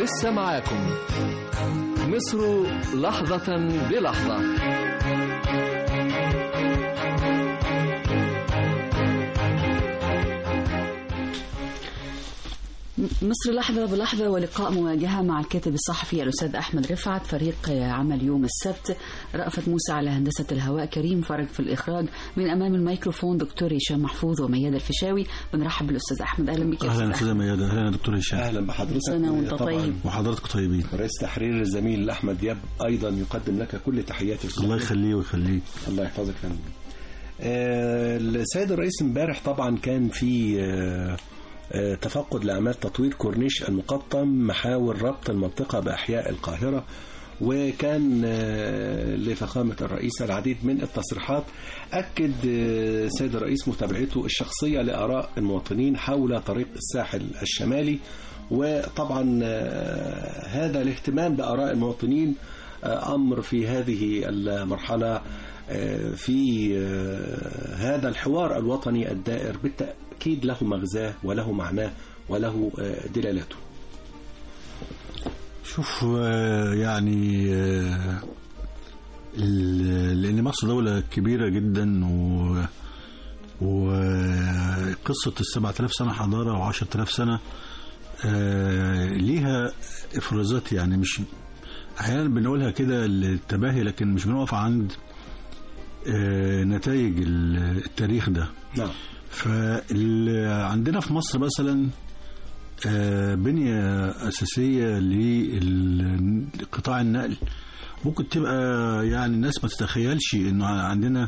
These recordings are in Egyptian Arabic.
لسه معاكم مصر لحظة بلحظة مصر لحظة بلحظة ولقاء مواجهة مع الكاتب الصحفي الأستاذ أحمد رفعت فريق عمل يوم السبت رأفت موسى على هندسة الهواء كريم فرج في الإخراج من أمام الميكروفون دكتور هشام محفوظ وميادة الفيشاوي بنرحب بالأستاذ أحمد أهلا بك يا اهلا أستاذ استاذه أحمد. ميادة اهلا يا دكتور هشام اهلا بحضرتك سنة وأنت طبعاً طيب. وحضرتك طيبين رئيس تحرير الزميل احمد دياب ايضا يقدم لك كل تحياتي الله يخليه ويخليك الله يحفظك يا فندم آه، السيد الرئيس امبارح طبعا كان في آه، آه، تفقد لاعمال تطوير كورنيش المقطم محاور ربط المنطقه باحياء القاهره وكان آه، لفخامة الرئيس العديد من التصريحات أكد آه، السيد الرئيس متابعته الشخصية لآراء المواطنين حول طريق الساحل الشمالي وطبعا آه، هذا الاهتمام بآراء المواطنين آه، أمر في هذه المرحلة آه، في آه، هذا الحوار الوطني الدائر بالتأكيد له مغزاه وله معناه وله آه، دلالته شوف آه، يعني آه، ال- لان مصر دوله كبيره جدا و وقصه ال 7000 سنه حضاره و 10000 سنه آه، ليها افرازات يعني مش احيانا بنقولها كده للتباهي لكن مش بنقف عند آه، نتائج ال- التاريخ ده نعم فعندنا في مصر مثلا آه، بنية أساسية لقطاع النقل ممكن تبقى يعني الناس ما تتخيلش انه عندنا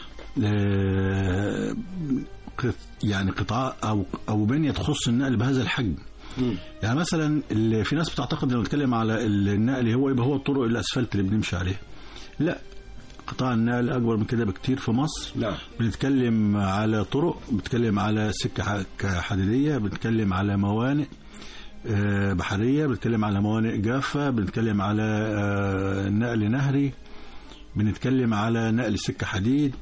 آه، قط- يعني قطاع او او بنيه تخص النقل بهذا الحجم مم. يعني مثلا اللي في ناس بتعتقد لما نتكلم على النقل هو يبقى هو الطرق الاسفلت اللي بنمشي عليها لا قطاع النقل اكبر من كده بكتير في مصر نعم بنتكلم على طرق بنتكلم على سكة ح- حديدية بنتكلم على موانئ آه، بحرية بنتكلم على موانئ جافة بنتكلم على آه، نقل نهري بنتكلم على نقل سكة حديد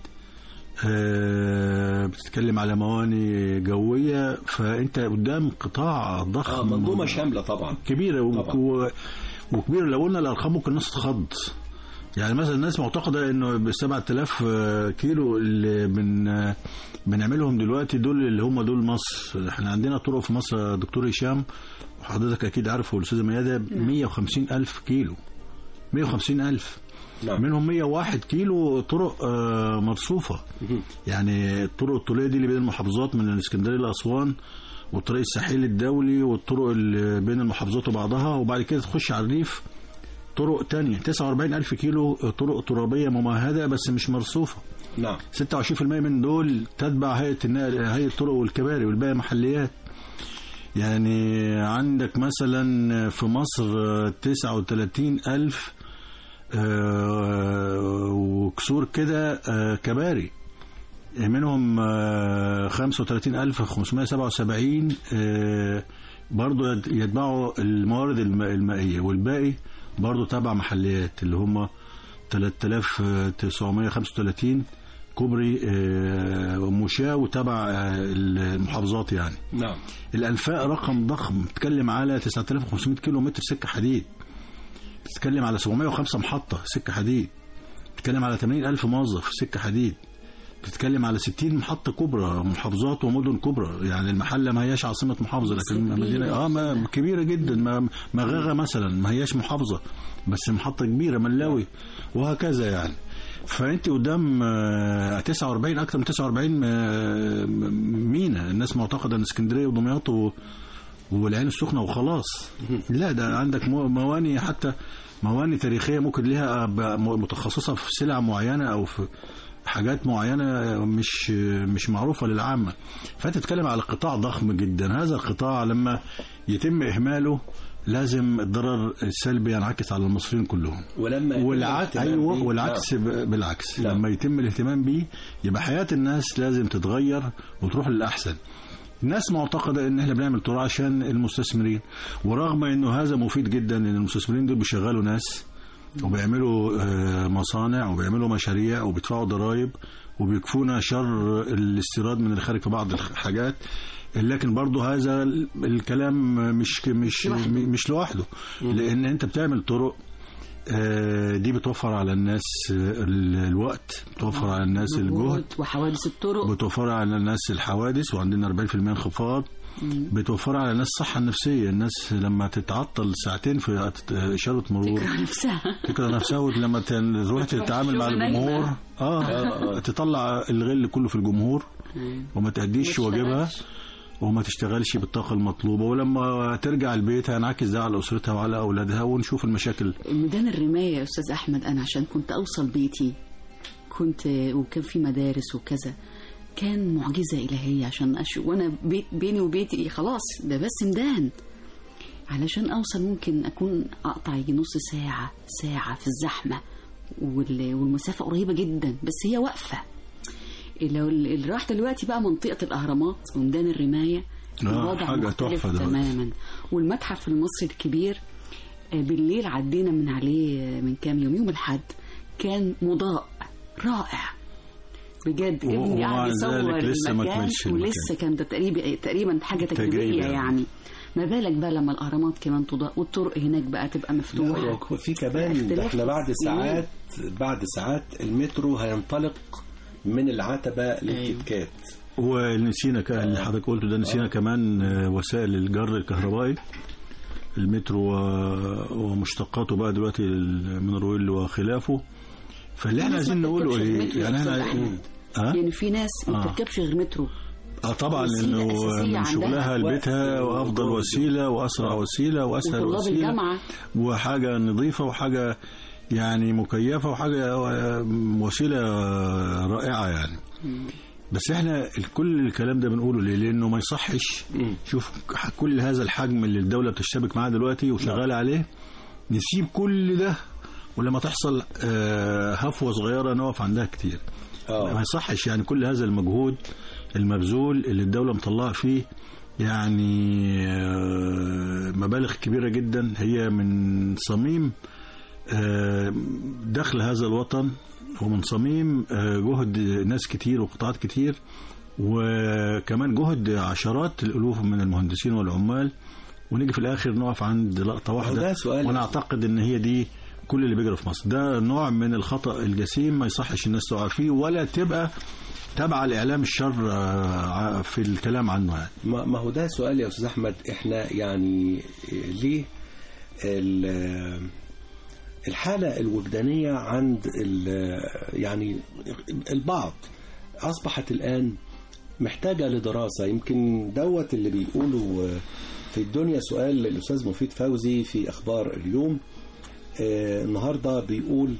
آه، بتتكلم على موانئ جوية فأنت قدام قطاع آه ضخم منظومة شاملة طبعا كبيرة و- طبعا. و- وكبيرة لو قلنا الأرقام ممكن الناس تتخض يعني مثلا الناس معتقدة انه ب 7000 كيلو اللي بن بنعملهم دلوقتي دول اللي هم دول مصر احنا عندنا طرق في مصر يا دكتور هشام وحضرتك اكيد عارف والاستاذه ميادة 150 الف كيلو 150 الف نعم منهم 101 كيلو طرق آه، مرصوفه مهم. يعني الطرق الطوليه دي اللي بين المحافظات من الاسكندريه لاسوان والطريق الساحلي الدولي والطرق اللي بين المحافظات وبعضها وبعد كده تخش على الريف طرق تانية 49 ألف كيلو طرق ترابية ممهدة بس مش مرصوفة نعم 26% من دول تتبع هيئة النقل هيئة الطرق والكباري والباقي محليات يعني عندك مثلا في مصر 39 ألف آه، وكسور كده آه، كباري منهم آه، 35577 آه، برضو يت- يتبعوا الموارد الم- المائية والباقي برضو تبع محليات اللي هم 3935 كوبري آه، ومشاة وتبع آه، المحافظات يعني نعم الأنفاق رقم ضخم بتتكلم على 9500 كيلو متر سكة حديد بتتكلم على 705 محطة سكة حديد بتتكلم على 80 ألف موظف سكة حديد بتتكلم على 60 محطة كبرى محافظات ومدن كبرى يعني المحلة ما هياش عاصمة محافظة بس لكن كبيرة. مدينة اه ما كبيرة جدا ما مغاغة مثلا ما هياش محافظة بس محطة كبيرة ملاوي وهكذا يعني فانت قدام آه، 49 اكثر من 49 آه، مينا الناس معتقده ان اسكندريه ودمياط و- والعين السخنه وخلاص لا ده عندك مو- مواني حتى مواني تاريخيه ممكن ليها ب- متخصصه في سلع معينه او في حاجات معينه مش مش معروفه للعامه فانت تتكلم على قطاع ضخم جدا هذا القطاع لما يتم اهماله لازم الضرر السلبي ينعكس على المصريين كلهم ولما يتم والعكس الاهتمام ايوه بيه- والعكس ب- بالعكس نعم. لما يتم الاهتمام بيه يبقى حياه الناس لازم تتغير وتروح للاحسن الناس معتقدة ان احنا بنعمل طرق عشان المستثمرين ورغم انه هذا مفيد جدا ان المستثمرين دول بيشغلوا ناس وبيعملوا آه، مصانع وبيعملوا مشاريع وبيدفعوا ضرائب وبيكفونا شر الاستيراد من الخارج في بعض الحاجات لكن برضه هذا ال- الكلام مش مش لوحده. مش لوحده لان انت بتعمل طرق آه، دي بتوفر على الناس آه، ال- الوقت بتوفر على الناس الجهد مجهود وحوادث الطرق بتوفر على الناس الحوادث وعندنا 40% انخفاض بتوفر على الناس الصحة النفسية الناس لما تتعطل ساعتين في إشارة مرور تكره نفسها تكره نفسها ولما ت- تروح تتعامل مع الشغل نايمة. الجمهور اه تطلع الغل كله في الجمهور وما تأديش ما واجبها تشتغلش. وما تشتغلش بالطاقة المطلوبة ولما ترجع البيت هينعكس ده على أسرتها وعلى أولادها ونشوف المشاكل ميدان الرماية يا أستاذ أحمد أنا عشان كنت أوصل بيتي كنت وكان في مدارس وكذا كان معجزة إلهية عشان أش... وأنا بيت بيني وبيتي خلاص ده بس ميدان علشان أوصل ممكن أكون أقطع يجي نص ساعة ساعة في الزحمة وال... والمسافة قريبة جدا بس هي واقفة لو اللي راح دلوقتي بقى منطقة الأهرامات وميدان الرماية آه، الوضع حاجة مختلف تحفة دلوقتي. تماما والمتحف المصري الكبير آه، بالليل عدينا من عليه آه، من كام يوم يوم الحد كان مضاء رائع بجد و- ابني ومع قاعد يصور ذلك لسه ما المكان كملش المكان. ولسه كان ده تقريبا تقريبا حاجه تجريبي تجريبيه يعني. يعني ما بالك بقى لما الاهرامات كمان تضاء والطرق هناك بقى تبقى مفتوحه لا، في كمان ده اختلاف احنا بعد كبير. ساعات بعد ساعات المترو هينطلق من العتبة للكتكات ونسينا ك- اللي حضرتك قلته ده نسينا كمان آه، وسائل الجر الكهربائي المترو و- ومشتقاته بقى دلوقتي المونوريل وخلافه فاللي احنا الناس عايزين ما نقوله بتركبش ايه المترو يا يعني أستاذ احنا أحمد. اه يعني في ناس ما آه. بتركبش غير مترو اه طبعا وسيلة لانه أساسية من عندها. شغلها لبيتها وقت وافضل وجهد. وسيله واسرع وسيله واسهل وطلاب وسيله الجامعه وحاجه نظيفه وحاجه يعني مكيفه وحاجه آه، وسيله رائعه يعني بس احنا كل الكلام ده بنقوله ليه؟ لانه ما يصحش شوف كل هذا الحجم اللي الدوله بتشتبك معاه دلوقتي وشغاله عليه نسيب كل ده ولما تحصل آه، هفوه صغيره نقف عندها كتير اه ما يصحش يعني كل هذا المجهود المبذول اللي الدولة مطلعة فيه يعني آه، مبالغ كبيرة جدا هي من صميم آه، دخل هذا الوطن ومن صميم آه، جهد ناس كتير وقطاعات كتير وكمان جهد عشرات الألوف من المهندسين والعمال ونيجي في الآخر نقف عند لقطة واحدة ده سؤال. وأنا أعتقد إن هي دي كل اللي بيجري في مصر ده نوع من الخطأ الجسيم ما يصحش الناس تقع فيه ولا تبقى تبع الإعلام الشر آه، في الكلام عنه يعني ما ما هو ده سؤال يا استاذ احمد احنا يعني ليه ال- الحاله الوجدانيه عند ال- يعني البعض اصبحت الان محتاجه لدراسه يمكن دوت اللي بيقولوا في الدنيا سؤال للاستاذ مفيد فوزي في اخبار اليوم آه، النهارده بيقول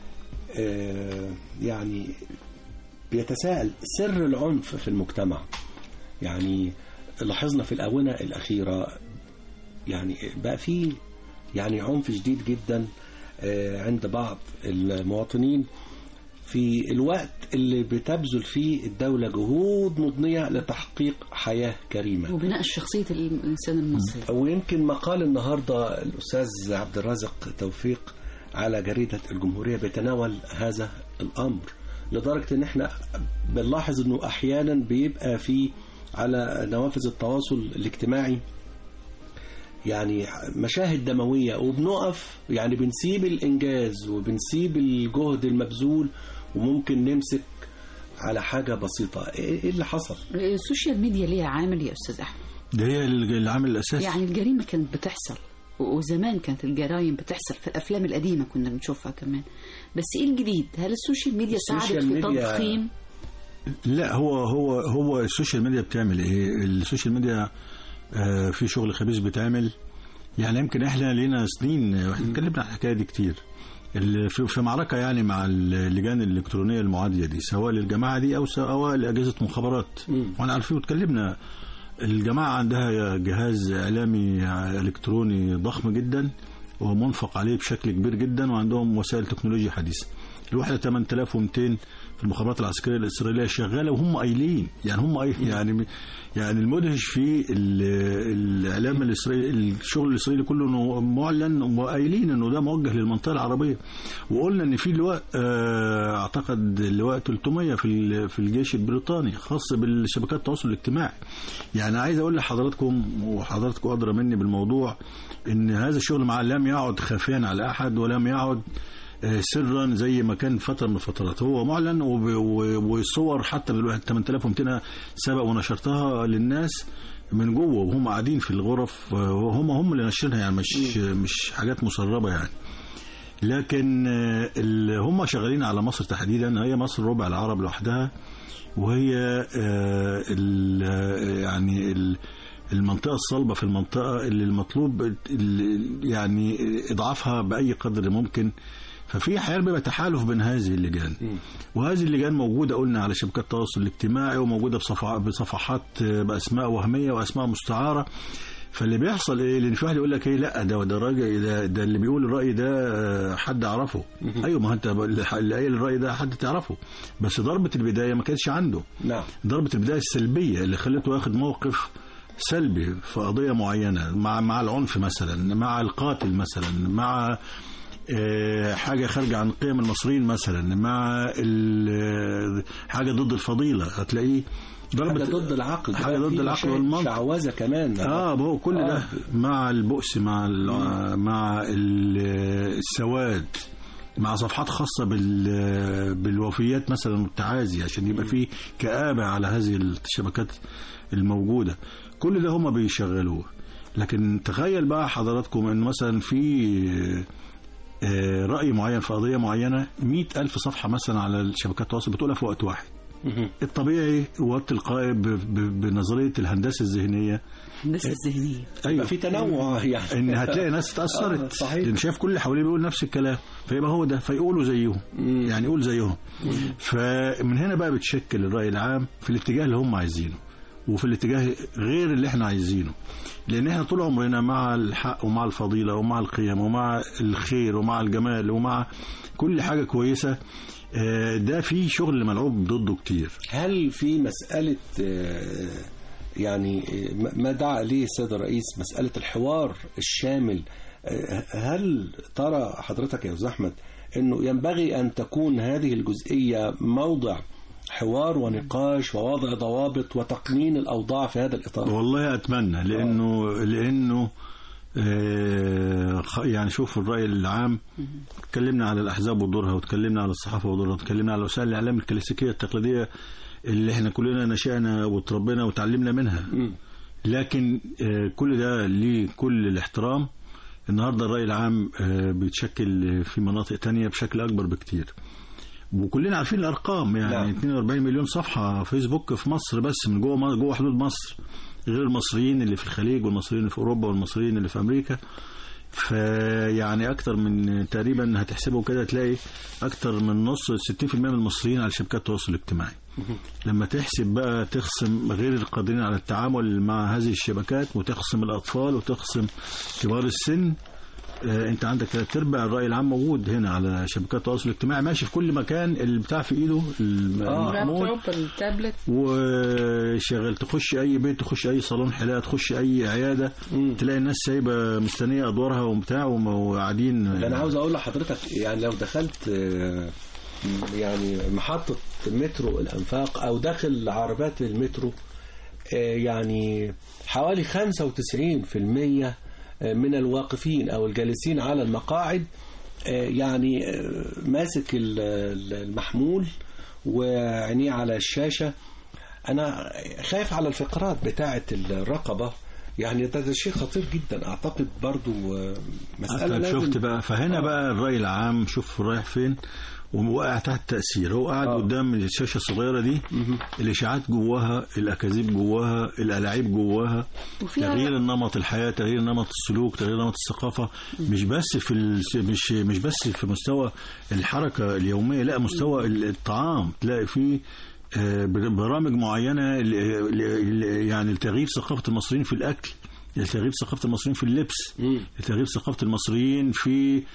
آه، يعني بيتساءل سر العنف في المجتمع يعني لاحظنا في الآونة الأخيرة يعني بقى في يعني عنف شديد جدا آه، عند بعض المواطنين في الوقت اللي بتبذل فيه الدولة جهود مضنية لتحقيق حياة كريمة وبناء شخصيه الانسان المصري ويمكن مقال النهاردة الأستاذ عبد الرازق توفيق على جريدة الجمهورية بيتناول هذا الأمر لدرجة إن إحنا بنلاحظ إنه أحيانا بيبقى في على نوافذ التواصل الاجتماعي يعني مشاهد دموية وبنقف يعني بنسيب الإنجاز وبنسيب الجهد المبذول وممكن نمسك على حاجة بسيطة إيه إيه اللي حصل؟ السوشيال ميديا ليها عامل يا استاذ احمد ده هي العامل الأساسي يعني الجريمه كانت بتحصل و- وزمان كانت الجرائم بتحصل في الافلام القديمه كنا بنشوفها كمان بس ايه الجديد هل السوشيال ميديا ساعدت السوشيال في ميديا- تضخيم لا هو هو هو السوشيال ميديا بتعمل ايه السوشيال ميديا آه، في شغل خبيث بيتعمل يعني يمكن احنا لينا سنين آه، واحنا اتكلمنا عن الحكايه دي كتير ال- في في معركه يعني مع اللجان الالكترونيه المعاديه دي سواء للجماعه دي او سواء لاجهزه مخابرات وانا عارفين واتكلمنا الجماعه عندها جهاز اعلامي الكتروني ضخم جدا ومنفق عليه بشكل كبير جدا وعندهم وسائل تكنولوجيا حديثه الوحده 8200 في المخابرات العسكريه الاسرائيليه شغاله وهم قايلين يعني هم قايلين يعني يعني المدهش في ال- الاعلام الاسرائيلي الشغل الاسرائيلي كله انه معلن وقايلين انه ده موجه للمنطقه العربيه وقلنا ان في لواء آه، اعتقد لواء 300 في ال- في الجيش البريطاني خاص بالشبكات التواصل الاجتماعي يعني عايز اقول لحضراتكم وحضراتكم ادرى مني بالموضوع ان هذا الشغل مع لم يعد خافيا على احد ولم يعد آه، سرا زي ما كان فتره من الفترات هو معلن وب- و- وصور حتى بالواحد 8200 سبق ونشرتها للناس من جوه وهم قاعدين في الغرف آه، وهم هم اللي ناشرينها يعني مش مش حاجات مسربه يعني لكن آه، ال- هم شغالين على مصر تحديدا هي مصر ربع العرب لوحدها وهي آه، ال- آه، يعني ال- المنطقة الصلبة في المنطقة اللي المطلوب ال- يعني إضعافها بأي قدر ممكن ففي أحيانا بيبقى تحالف بين هذه اللجان وهذه اللجان موجودة قلنا على شبكات التواصل الاجتماعي وموجودة بصفح- بصفحات آه، بأسماء وهمية وأسماء مستعارة فاللي بيحصل ايه لان في واحد يقول لك ايه لا ده ده راجل ده, ده اللي بيقول الراي ده آه، حد اعرفه ايوه ما هو انت اللي قايل الراي ده حد تعرفه بس ضربه البدايه ما كانتش عنده نعم ضربه البدايه السلبيه اللي خلته ياخد موقف سلبي في قضيه معينه مع مع العنف مثلا مع القاتل مثلا مع آه، حاجه خارجه عن قيم المصريين مثلا مع ال- حاجه ضد الفضيله هتلاقيه حاجة ضد العقل حاجه ده ضد في العقل مشاهد والمنطق شعوذة كمان اه ما هو كل آه. ده مع البؤس مع ال- مع ال- السواد مع صفحات خاصة بال بالوفيات مثلا والتعازي عشان يبقى في كآبة على هذه الشبكات الموجودة كل ده هم بيشغلوه لكن تخيل بقى حضراتكم ان مثلا في آه، رأي معين في قضية معينة مئة ألف صفحة مثلا على شبكات التواصل بتقولها في وقت واحد مهم. الطبيعي والتلقائي ب- ب- بنظرية الهندسة الذهنية الناس الذهنية يبقى في تنوع يعني ان هتلاقي ناس آه، اتاثرت صحيح. لان شايف كل اللي حواليه بيقول نفس الكلام فيبقى هو ده فيقولوا زيهم مم. يعني يقول زيهم فمن هنا بقى بتشكل الراي العام في الاتجاه اللي هم عايزينه وفي الاتجاه غير اللي احنا عايزينه لان احنا طول عمرنا مع الحق ومع الفضيله ومع القيم ومع الخير ومع الجمال ومع كل حاجه كويسه آه، ده في شغل ملعوب ضده كتير هل في مسألة آه، يعني آه، ما دعا عليه السيد الرئيس مسألة الحوار الشامل آه، هل ترى حضرتك يا أستاذ أحمد أنه ينبغي أن تكون هذه الجزئية موضع حوار ونقاش ووضع ضوابط وتقنين الأوضاع في هذا الإطار والله اتمنى لانه لانه آه، خ- يعني شوف الراي العام اتكلمنا على الاحزاب ودورها وتكلمنا على الصحافه ودورها وتكلمنا على وسائل الاعلام الكلاسيكيه التقليديه اللي احنا كلنا نشأنا وتربينا وتعلمنا منها مم. لكن آه، كل ده ليه كل الاحترام النهارده الرأي العام آه، بيتشكل في مناطق تانية بشكل أكبر بكتير وكلنا عارفين الأرقام يعني نعم. 42 مليون صفحة فيسبوك في مصر بس من جوه جوه حدود مصر غير المصريين اللي في الخليج والمصريين اللي في أوروبا والمصريين اللي في أمريكا فيعني أكتر من تقريبا هتحسبه كده تلاقي أكتر من نص 60% من المصريين على شبكات التواصل الاجتماعي لما تحسب بقى تخصم غير القادرين على التعامل مع هذه الشبكات وتخصم الأطفال وتخصم كبار السن آه، انت عندك ثلاث ارباع الراي العام موجود هنا على شبكات التواصل الاجتماعي ماشي في كل مكان اللي بتاع في ايده المحمول اللابتوب التابلت وشغل تخش اي بيت تخش اي صالون حلاقه تخش اي عياده مم. تلاقي الناس سايبه مستنيه ادوارها وبتاع وم- وقاعدين انا عاوز اقول لحضرتك يعني لو دخلت آه، يعني محطة مترو الأنفاق أو داخل عربات المترو آه، يعني حوالي 95% من الواقفين أو الجالسين على المقاعد آه، يعني آه، ماسك ال- ال- المحمول وعينيه على الشاشة أنا خايف على الفقرات بتاعة الرقبة يعني ده, ده شيء خطير جدا أعتقد برضو آه، مسألة طيب لازم شفت بقى فهنا آه. بقى الرأي العام شوف رايح فين وواقع تحت تأثير هو قاعد آه. قدام الشاشة الصغيرة دي الإشاعات جواها الأكاذيب جواها الألاعيب جواها وفيها تغيير النمط الحياة تغيير نمط السلوك تغيير نمط الثقافة مش بس في ال... مش مش بس في مستوى الحركة اليومية لا مستوى ال- الطعام تلاقي فيه آه، برامج معينة ل- ل- ل- يعني لتغيير ثقافة المصريين في الأكل لتغيير ثقافة المصريين في اللبس مم. لتغيير ثقافة المصريين في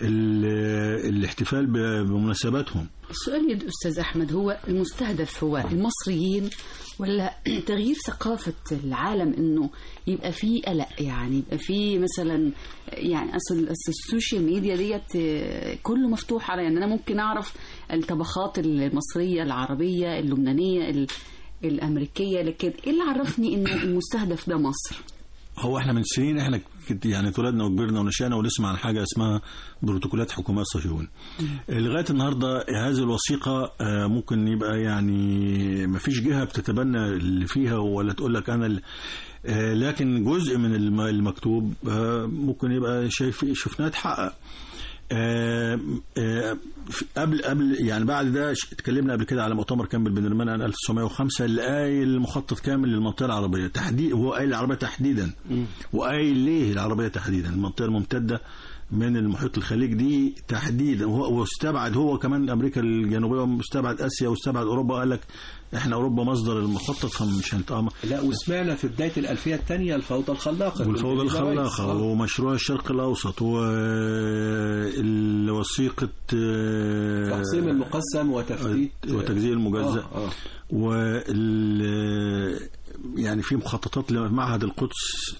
ال- الاحتفال ب- بمناسباتهم السؤال يا أستاذ أحمد هو المستهدف هو المصريين ولا تغيير ثقافة العالم إنه يبقى فيه قلق يعني يبقى فيه مثلا يعني أصل أصل السوشيال ميديا ديت آه، كله مفتوح على يعني أنا ممكن أعرف الطبخات المصرية العربية اللبنانية ال- الأمريكية لكن إيه اللي عرفني إنه المستهدف ده مصر؟ هو احنا من سنين احنا كت- يعني اتولدنا وكبرنا ونشأنا ونسمع عن حاجه اسمها بروتوكولات حكومات صهيون. لغايه النهارده هذه الوثيقه آه، ممكن يبقى يعني ما فيش جهه بتتبنى اللي فيها ولا تقول لك انا ال- آه، لكن جزء من الم- المكتوب آه، ممكن يبقى شايف شفناه اتحقق. آه، آه، في- قبل قبل يعني بعد ده ش- اتكلمنا قبل كده على مؤتمر كامل بن رمان عام 1905 اللي قايل مخطط كامل للمنطقه العربيه تحديد هو قايل العربيه تحديدا وقايل ليه العربيه تحديدا المنطقه الممتده من المحيط الخليج دي تحديدا وهو واستبعد هو كمان امريكا الجنوبيه واستبعد اسيا واستبعد اوروبا قال لك احنا اوروبا مصدر المخطط فمش هنتقام لا وسمعنا في بداية الألفية الثانية الفوضى الخلاقة والفوضى الخلاقة آه. ومشروع الشرق الأوسط والوثيقة تقسيم المقسم وتفتيت وتجزيء المجزأ آه، آه. وال يعني في مخططات لمعهد القدس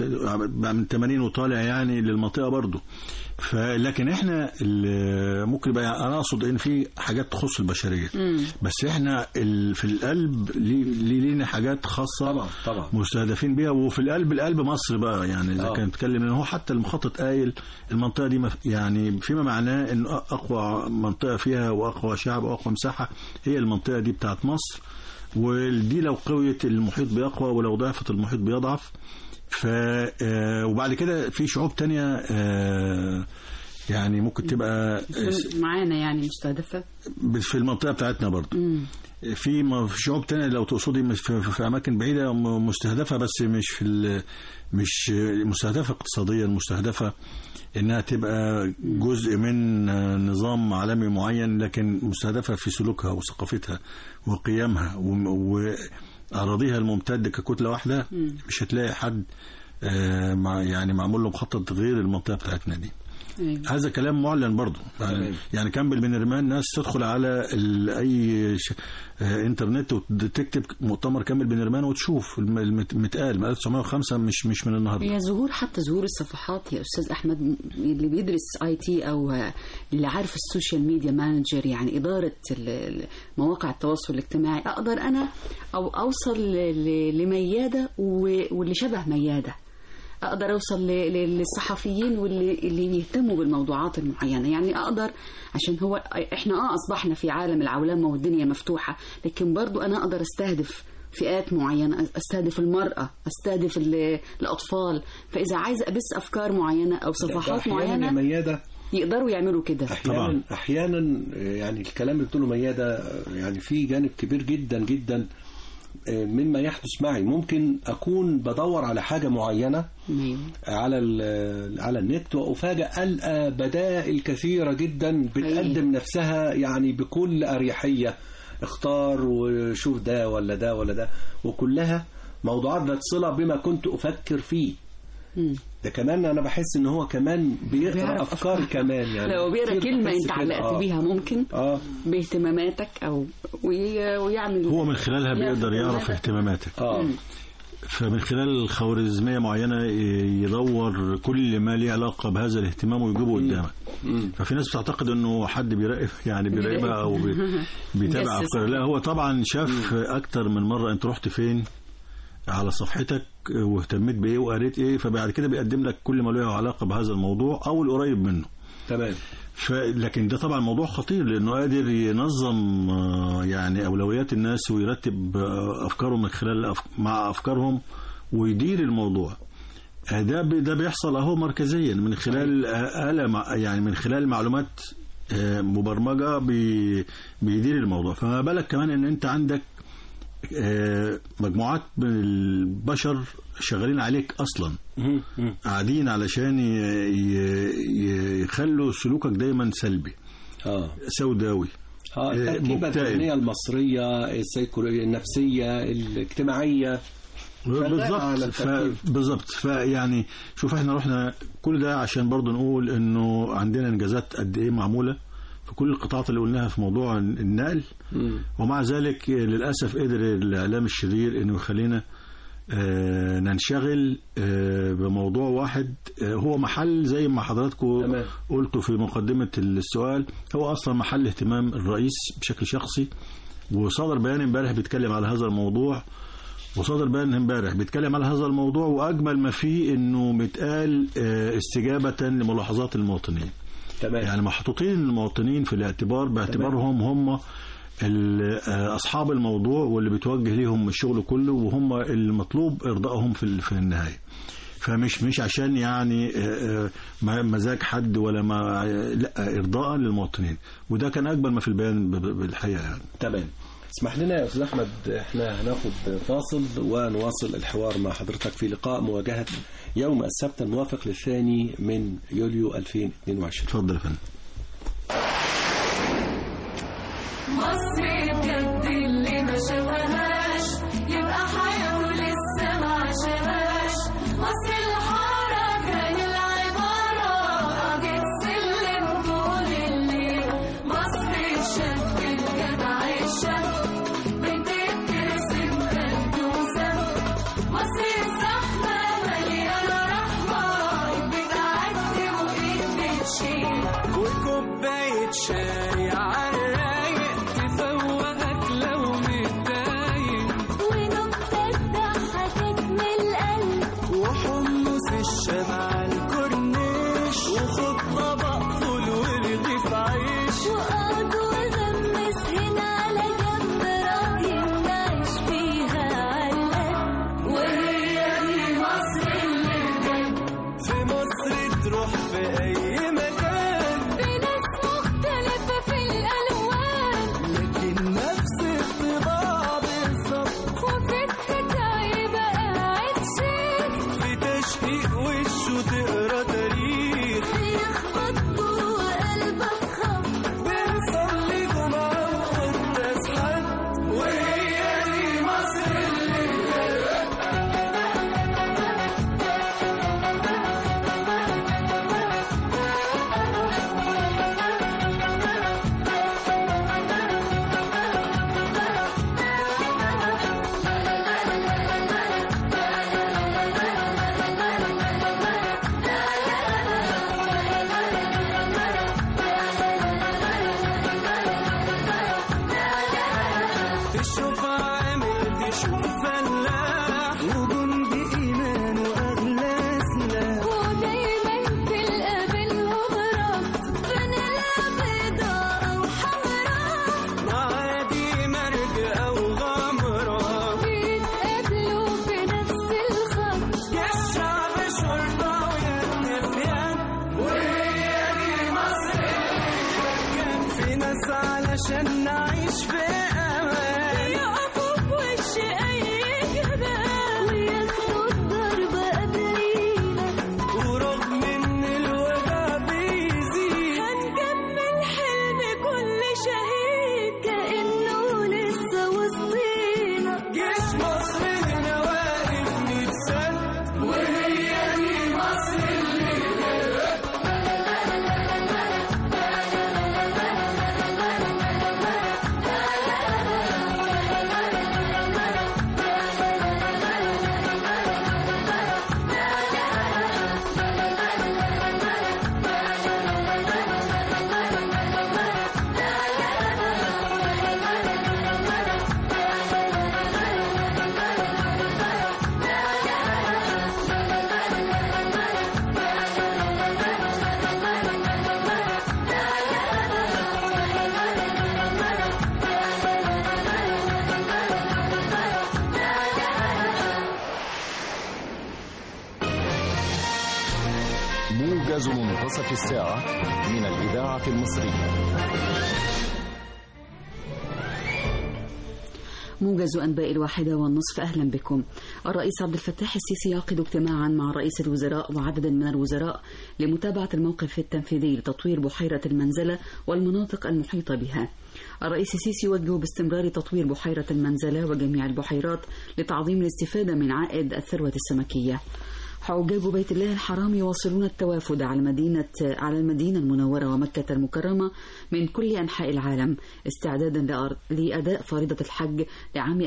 82 من 80 وطالع يعني للمنطقه برضو فلكن احنا ال- ممكن يبقى انا اقصد ان في حاجات تخص البشريه بس احنا ال- في القلب لي- لي- لينا حاجات خاصه طبعا طبعا مستهدفين بيها وفي القلب القلب مصر بقى يعني اذا آه. كان نتكلم ان هو حتى المخطط قايل المنطقه دي مف- يعني فيما معناه ان اقوى منطقه فيها واقوى شعب واقوى مساحه هي المنطقه دي بتاعت مصر ودي لو قويت المحيط بيقوى ولو ضعفت المحيط بيضعف ف آه، وبعد كده في شعوب تانية آه، يعني ممكن تبقى معانا يعني مستهدفة في المنطقه بتاعتنا برضو في م- في شعوب تانية لو تقصدي مش في, في اماكن بعيده م- مستهدفه بس مش في ال- مش مستهدفه اقتصاديا مستهدفه انها تبقى جزء من نظام عالمي معين لكن مستهدفه في سلوكها وثقافتها وقيمها و- واراضيها الممتده ككتله واحده مش هتلاقي حد آه، مع يعني معمول له مخطط غير المنطقه بتاعتنا دي أيوة. هذا كلام معلن برضه يعني, تمام. يعني كامبل بن رمان ناس تدخل على ال- اي ش... آه، انترنت وتكتب مؤتمر كامل بن رمان وتشوف الم- المت- متقال من 1905 مش مش من النهارده هي ظهور حتى ظهور الصفحات يا استاذ احمد اللي بيدرس اي تي او اللي عارف السوشيال ميديا مانجر يعني اداره ال- ال- مواقع التواصل الاجتماعي اقدر انا او اوصل ل- ل- لمياده و- واللي شبه مياده اقدر اوصل ل- ل- للصحفيين واللي اللي بيهتموا بالموضوعات المعينه يعني اقدر عشان هو احنا اه اصبحنا في عالم العولمه والدنيا مفتوحه لكن برضو انا اقدر استهدف فئات معينة استهدف المرأة استهدف ال- الأطفال فإذا عايز أبث أفكار معينة أو صفحات أحيانا يا معينة ميادة يقدروا يعملوا كده احيانا طبعاً. احيانا يعني الكلام اللي بتقوله ميادة يعني في جانب كبير جدا جدا مما يحدث معي ممكن اكون بدور على حاجه معينه أيوة. على ال- على النت وافاجئ القى بدائل كثيره جدا بتقدم نفسها يعني بكل اريحيه اختار وشوف ده ولا ده ولا ده وكلها موضوعات ذات صله بما كنت افكر فيه مم. ده كمان انا بحس ان هو كمان بيقرا بيعرف افكار كمان يعني لو بيقرا كتير كلمة بحس أنت كده. علقت آه. بيها ممكن اه باهتماماتك أو وي- ويعمل هو من خلالها يعرف بيقدر يعرف اهتماماتك. اهتماماتك اه فمن خلال خوارزمية معينة ي- يدور كل ما ليه علاقة بهذا الاهتمام ويجيبه قدامك مم. ففي ناس بتعتقد انه حد بيراقب يعني بيراقبها او بي- بيتابع جسس. افكار لا هو طبعا شاف اكتر من مرة انت رحت فين على صفحتك واهتميت بايه وقريت ايه فبعد كده بيقدم لك كل ما له علاقة بهذا الموضوع او القريب منه تمام ف... لكن ده طبعا موضوع خطير لانه قادر ينظم آه، يعني اولويات الناس ويرتب آه، افكارهم من خلال أف... مع افكارهم ويدير الموضوع آه، ده ب... ده بيحصل اهو مركزيا من خلال آه، آلة مع... يعني من خلال معلومات آه، مبرمجه بي... بيدير الموضوع فما بالك كمان ان انت عندك آه، مجموعات من البشر شغالين عليك اصلا مم. مم. قاعدين علشان ي... ي... يخلوا سلوكك دايما سلبي اه سوداوي اه آه، التركيبه مكتئب. الذهنيه المصريه السيكولوجيه النفسيه الاجتماعيه بالظبط على ف... الترتيب. بالظبط فيعني شوف احنا رحنا كل ده عشان برضو نقول انه عندنا انجازات قد ايه معموله في كل القطاعات اللي قلناها في موضوع النقل ومع ذلك للاسف قدر الاعلام الشرير انه يخلينا آه، ننشغل آه، بموضوع واحد آه، هو محل زي ما حضراتكم تمام. قلتوا في مقدمة السؤال هو أصلا محل اهتمام الرئيس بشكل شخصي وصدر بيان امبارح بيتكلم على هذا الموضوع وصدر بيان امبارح بيتكلم على هذا الموضوع وأجمل ما فيه إنه متقال آه، استجابة لملاحظات المواطنين تمام يعني محطوطين المواطنين في الاعتبار باعتبارهم هم ال- آه، اصحاب الموضوع واللي بيتوجه ليهم الشغل كله وهم المطلوب ارضائهم في ال- في النهايه فمش مش عشان يعني آه، آه، ما- مزاج حد ولا ما لا ارضاء للمواطنين وده كان اجمل ما في البيان ب- ب- بالحقيقه يعني تمام اسمح لنا يا استاذ احمد احنا هناخد فاصل ونواصل الحوار مع حضرتك في لقاء مواجهه يوم السبت الموافق للثاني من يوليو 2022 اتفضل يا فندم مصر بجد اللي ما شافهاش يبقى حياته لسه ما عاشهاش مصر الحركة للعبارة قاعدة سلم طول الليل مصر الشاب الجدع الشاب بتترسم بلدوسة مصر الزحمة مليانة رحمة بتعدي وإيد بتشيل وكوباية شاي عالرايق تفوقك لو متضايق ونكتة ضحكت من القلب وحمص الشام على الكورنيش وخد طبق فول ورغيف عيش وقعد وغمس هنا على جنب راضي نعيش فيها علقة وهي دي مصر اللي بجد في مصر تروح في أي مكان في ناس مختلفة في الألوان لكن نفس الطباع بالظبط وفي الحكاية بقى قاعد شيك في تشقيق وشه تقرا تاريخ بيخبط جوه قلبك خبط بنصلي جمعة وقداس حد وهي دي مصر اللي تشوف عامل تشوف فلاح وجندي إيمان وأغلى سلاح ودايما تلقى بينهم ربط فانيلا بيضاء أو حمراء معادي مرج أو غمرة بيتقابلوا في نفس الخط يا الشعب شرطة ويا النسيان وهي دي مصر كان في ناس علشان نعيش في أمان يقفوا في وش أي جبال وياخدوا الضربة قبلينا ورغم إن الوجع بيزيد هنكمل حلم كل شهيد كأنه لسه وسطينا جيش مصر هنا واقف ميت سنة وهي دي مصر اللي موجز منتصف الساعة من الإذاعة المصرية موجز أنباء الواحدة والنصف أهلا بكم الرئيس عبد الفتاح السيسي يعقد اجتماعا مع رئيس الوزراء وعدد من الوزراء لمتابعة الموقف التنفيذي لتطوير بحيرة المنزلة والمناطق المحيطة بها الرئيس السيسي يوجه باستمرار تطوير بحيرة المنزلة وجميع البحيرات لتعظيم الاستفادة من عائد الثروة السمكية حجاج بيت الله الحرام يواصلون التوافد على مدينة على المدينة المنورة ومكة المكرمة من كل أنحاء العالم استعدادا لأر- لأداء فريضة الحج لعام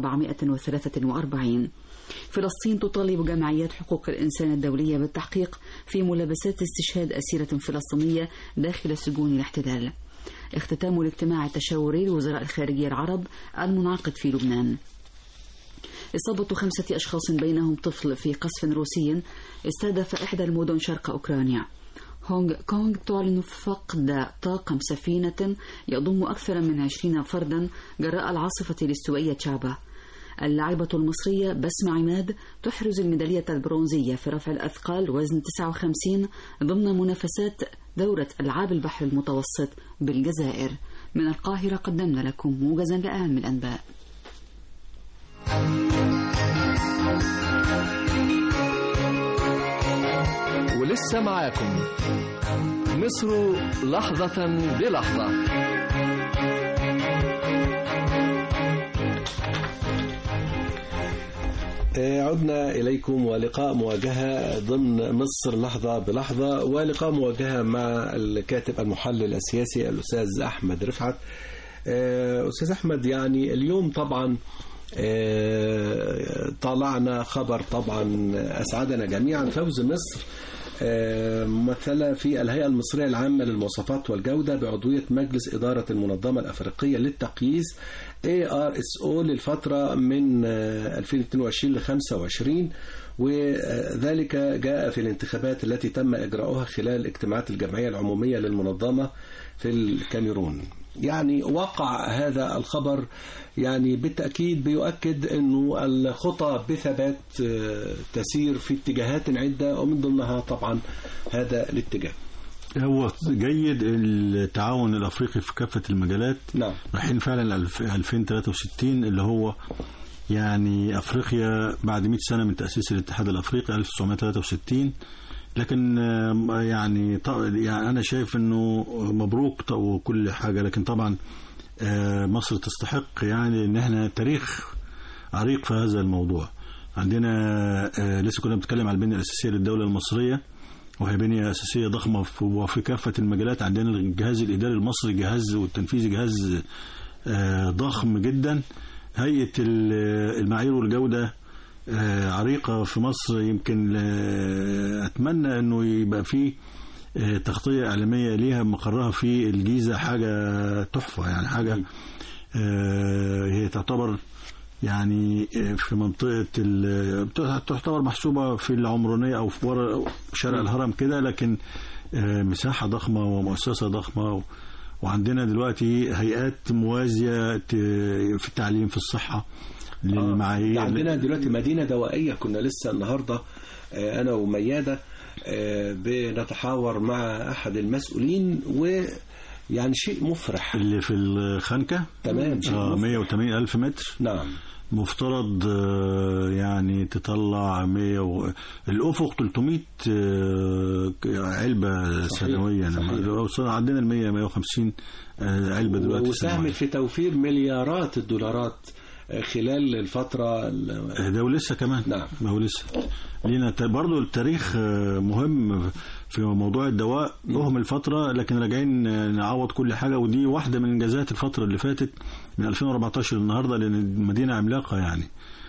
1443 فلسطين تطالب جمعيات حقوق الإنسان الدولية بالتحقيق في ملابسات استشهاد أسيرة فلسطينية داخل سجون الاحتلال اختتام الاجتماع التشاوري لوزراء الخارجية العرب المنعقد في لبنان إصابة خمسة أشخاص بينهم طفل في قصف روسي استهدف إحدى المدن شرق أوكرانيا هونغ كونغ تعلن فقد طاقم سفينة يضم أكثر من عشرين فردا جراء العاصفة الاستوائية تشابا اللاعبة المصرية بسمة عماد تحرز الميدالية البرونزية في رفع الأثقال وزن 59 ضمن منافسات دورة ألعاب البحر المتوسط بالجزائر من القاهرة قدمنا لكم موجزا لأهم الأنباء ولسه معاكم مصر لحظة بلحظة آه، عدنا إليكم ولقاء مواجهة ضمن مصر لحظة بلحظة ولقاء مواجهة مع الكاتب المحلل السياسي الأستاذ أحمد رفعت آه، أستاذ أحمد يعني اليوم طبعا آه، طلعنا خبر طبعا أسعدنا جميعا فوز مصر آه، ممثلة في الهيئة المصرية العامة للمواصفات والجودة بعضوية مجلس إدارة المنظمة الأفريقية للتقييس ARSO للفترة من آه، 2022 ل 25 وذلك جاء في الانتخابات التي تم إجراؤها خلال اجتماعات الجمعية العمومية للمنظمة في الكاميرون يعني وقع هذا الخبر يعني بالتأكيد بيؤكد أنه الخطى بثبات آه، تسير في اتجاهات عدة ومن ضمنها طبعا هذا الاتجاه هو جيد التعاون الافريقي في كافه المجالات نعم رايحين فعلا 2063 اللي هو يعني افريقيا بعد 100 سنه من تاسيس الاتحاد الافريقي 1963 لكن آم، يعني ط- يعني انا شايف انه مبروك ط- وكل حاجه لكن طبعا آه، مصر تستحق يعني ان احنا تاريخ عريق في هذا الموضوع عندنا آه، لسه كنا بنتكلم على البنيه الاساسيه للدوله المصريه وهي بنيه اساسيه ضخمه في- وفي كافه المجالات عندنا الجهاز الاداري المصري جهاز والتنفيذي جهاز آه، ضخم جدا هيئه ال- المعايير والجوده آه، عريقه في مصر يمكن آه، اتمنى انه يبقى فيه آه، تغطيه اعلاميه ليها مقرها في الجيزه حاجه تحفه يعني حاجه آه، هي تعتبر يعني آه، في منطقه ال- تعتبر محسوبه في العمرانيه او في ورا شارع الهرم كده لكن آه، مساحه ضخمه ومؤسسه ضخمه و- وعندنا دلوقتي هيئات موازيه ت- في التعليم في الصحه للمعايير ده عندنا دلوقتي مدينة دوائية كنا لسه النهاردة آه، أنا وميادة آه، بنتحاور مع أحد المسؤولين ويعني شيء مفرح اللي في الخنكه تمام شيء آه مفرح 180 ألف متر نعم مفترض آه، يعني تطلع 100 و... الأفق 300 آه، علبة صحيح، سنويا صحيح. وصل عندنا ال 100 150 آه، علبة دلوقتي وساهمت سنويا. في توفير مليارات الدولارات آه، خلال الفترة ال- آه، ده ولسه كمان نعم. ما هو لسه لينا ت- برضو التاريخ آه، مهم في موضوع الدواء اهمل فترة لكن راجعين آه، نعوض كل حاجة ودي واحدة من انجازات الفترة اللي فاتت من 2014 النهاردة لان المدينة عملاقة يعني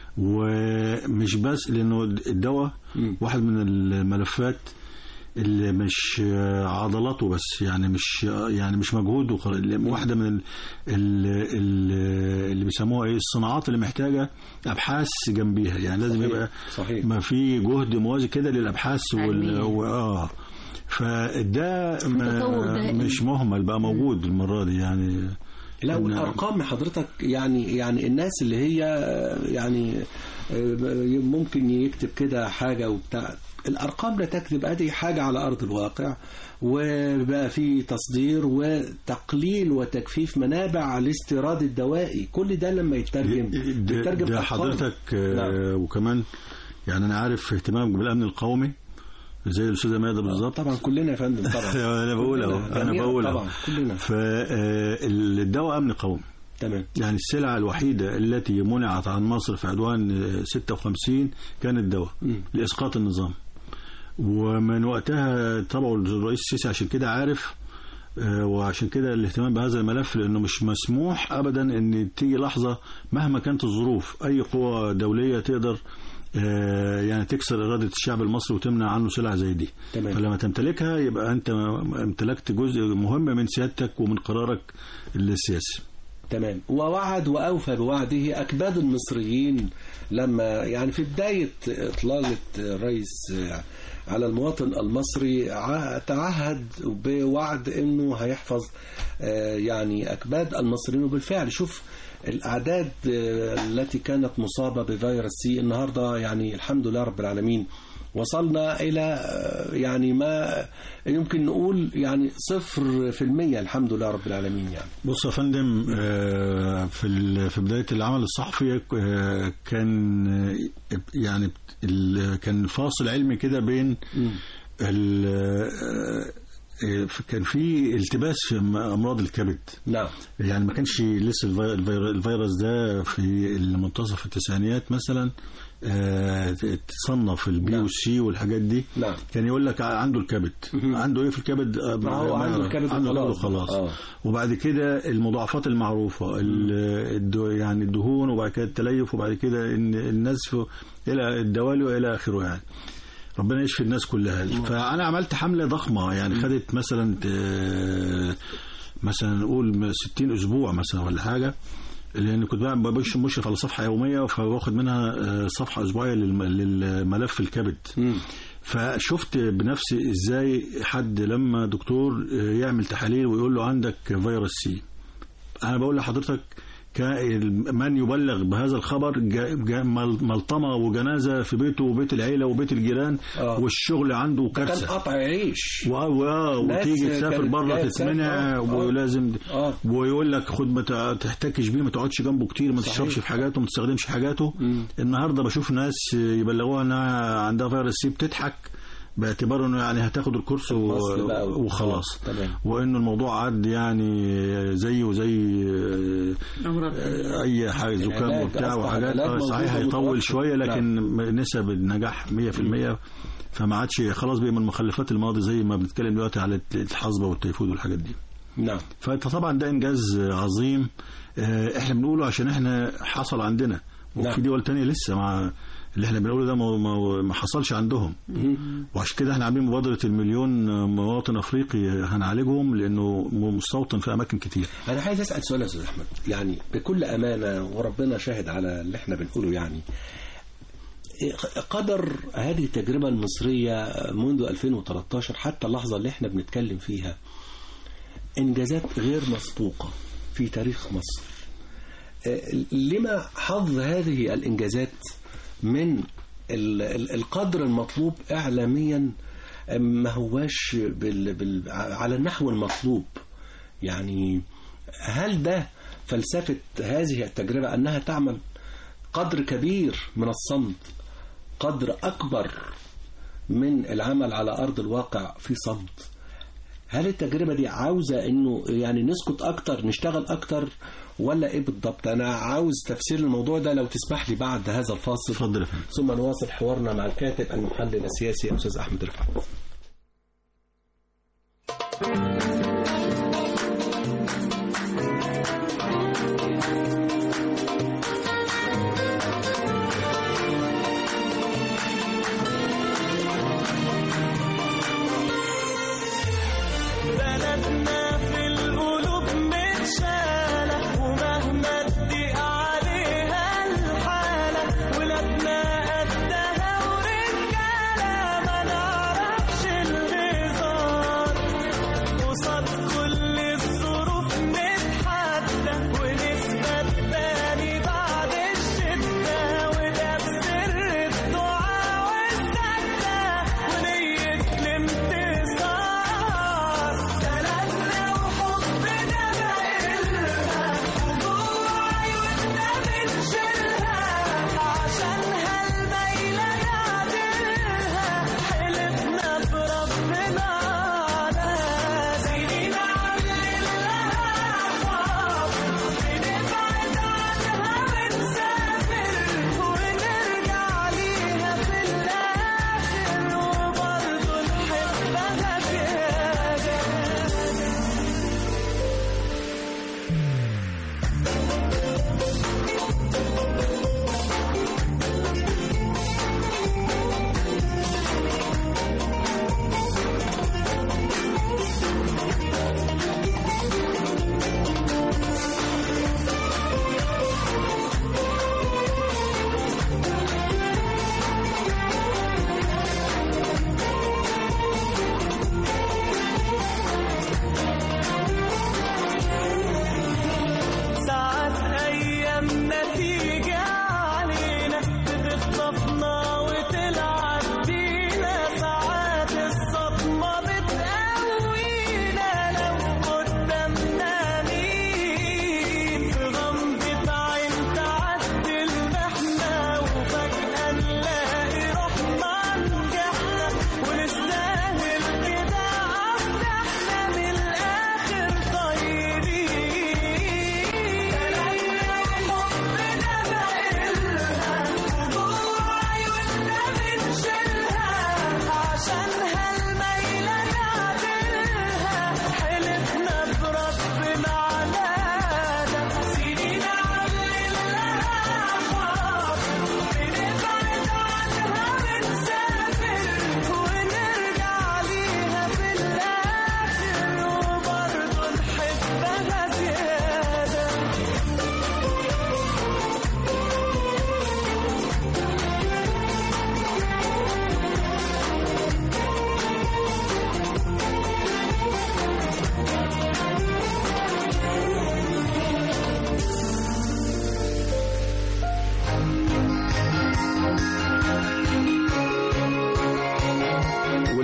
ومش بس لانه الدواء مم. واحد من الملفات اللي مش آه، عضلاته بس يعني مش آه، يعني مش مجهود وخ- واحده من ال ال ال اللي بيسموها ايه الصناعات اللي محتاجه ابحاث جنبيها يعني لازم صحيح، يبقى صحيح. ما في جهد موازي كده للابحاث وال علمية. و- اه فده تطور ما دائم. مش مهمل بقى موجود المره دي يعني لا إن- والارقام حضرتك يعني يعني الناس اللي هي يعني ممكن يكتب كده حاجه وبتاع الارقام لا تكذب ادي حاجه على ارض الواقع وبقى في تصدير وتقليل وتكفيف منابع الاستيراد الدوائي كل ده لما يترجم ده, يترجم ده أرقام. حضرتك آه، نعم. وكمان يعني انا عارف اهتمامك بالامن القومي زي الاستاذه ماده بالظبط طبعا كلنا يا فندم طبعا انا بقول اهو كلنا، انا جميعاً بقول اهو طبعا كلنا فالدواء امن قومي تمام يعني السلعة الوحيدة التي منعت عن مصر في عدوان آه، 56 كان الدواء مم. لإسقاط النظام ومن وقتها طبعا الرئيس السيسي عشان كده عارف آه، وعشان كده الاهتمام بهذا الملف لانه مش مسموح ابدا ان تيجي لحظه مهما كانت الظروف اي قوه دوليه تقدر آه، يعني تكسر اراده الشعب المصري وتمنع عنه سلع زي دي تمام. فلما تمتلكها يبقى انت امتلكت جزء مهم من سيادتك ومن قرارك السياسي تمام ووعد وأوفى بوعده أكباد المصريين لما يعني في بداية إطلالة الرئيس على المواطن المصري ع- تعهد بوعد أنه هيحفظ آه، يعني أكباد المصريين وبالفعل شوف الأعداد آه، التي كانت مصابة بفيروس سي النهاردة يعني الحمد لله رب العالمين وصلنا إلى آه، يعني ما يمكن نقول يعني صفر في المية الحمد لله رب العالمين يعني بص يا فندم آه، في ال- في بدايه العمل الصحفي آه، كان آه، يعني ال- كان فاصل علمي كده بين ال- آه، آه، كان في التباس في امراض الكبد نعم يعني ما كانش لسه الفي- الفير- الفيروس ده في منتصف التسعينيات مثلا آه، تصنف البي نعم. والسي والحاجات دي نعم. كان يقول لك عنده الكبد عنده ايه في الكبد آه، ما هو ما عنده يعرف. الكبد عنده وخلاص. الكبد وخلاص آه. وبعد كده المضاعفات المعروفه ال- الدو يعني الدهون وبعد كده التليف وبعد كده إن النزف الى الدوالي والى اخره يعني ربنا يشفي الناس كلها فانا عملت حمله ضخمه يعني خدت مثلا آه، مثلا نقول 60 اسبوع مثلا ولا حاجه لان كنت بقى بمش- مشرف على صفحه يوميه فباخد منها آه، صفحه اسبوعيه للم- للملف الكبد فشفت بنفسي ازاي حد لما دكتور آه، يعمل تحاليل ويقول له عندك فيروس سي انا بقول لحضرتك كا- من يبلغ بهذا الخبر جا- جا- مل- ملطمه وجنازه في بيته وبيت العيله وبيت الجيران آه. والشغل عنده كان كارثه قطع عيش و- و- ناس وتيجي تسافر كانت بره جاية تتمنع تسافر. آه. ولازم آه. ويقول لك خد ما تع- تحتكش بيه ما تقعدش جنبه كتير ما صحيح. تشربش في حاجاته ما تستخدمش حاجاته النهارده بشوف ناس يبلغوها انها عندها فيروس سي بتضحك باعتبار انه يعني هتاخد الكورس و- المصل بقى و- وخلاص آه، تمام. وانه الموضوع عاد يعني زيه زي أمراض اي حاجه زكام العلاج وبتاع أصبح وحاجات العلاج آه، موجود صحيح هيطول ومتوفر. شويه لكن نسب النجاح 100% فما عادش خلاص بقى من مخلفات الماضي زي ما بنتكلم دلوقتي على الحصبه والتيفود والحاجات دي نعم فطبعا ده انجاز عظيم آه، احنا بنقوله عشان احنا حصل عندنا وفي نعم. دول تانية لسه مع اللي احنا بنقوله ده ما, ما, ما حصلش عندهم وعشان كده احنا عاملين مبادرة المليون مواطن افريقي هنعالجهم لانه مستوطن في اماكن كتير انا عايز اسال سؤال يا استاذ احمد يعني بكل امانه وربنا شاهد على اللي احنا بنقوله يعني قدر هذه التجربة المصرية منذ 2013 حتى اللحظة اللي احنا بنتكلم فيها إنجازات غير مسبوقة في تاريخ مصر آه، لما حظ هذه الإنجازات من ال- ال- القدر المطلوب إعلاميا آه، ما هواش بال بال على النحو المطلوب يعني هل ده فلسفة هذه التجربة أنها تعمل قدر كبير من الصمت قدر أكبر من العمل على أرض الواقع في صمت هل التجربة دي عاوزة انه يعني نسكت اكتر نشتغل اكتر ولا ايه بالضبط انا عاوز تفسير الموضوع ده لو تسمح لي بعد هذا الفاصل اتفضل يا فندم ثم نواصل حوارنا مع الكاتب المحلل السياسي الاستاذ احمد رفعت بلدنا في القلوب متشالة ومهما تضيق عليها الحالة ولادنا قدها ورجالة ما نعرفش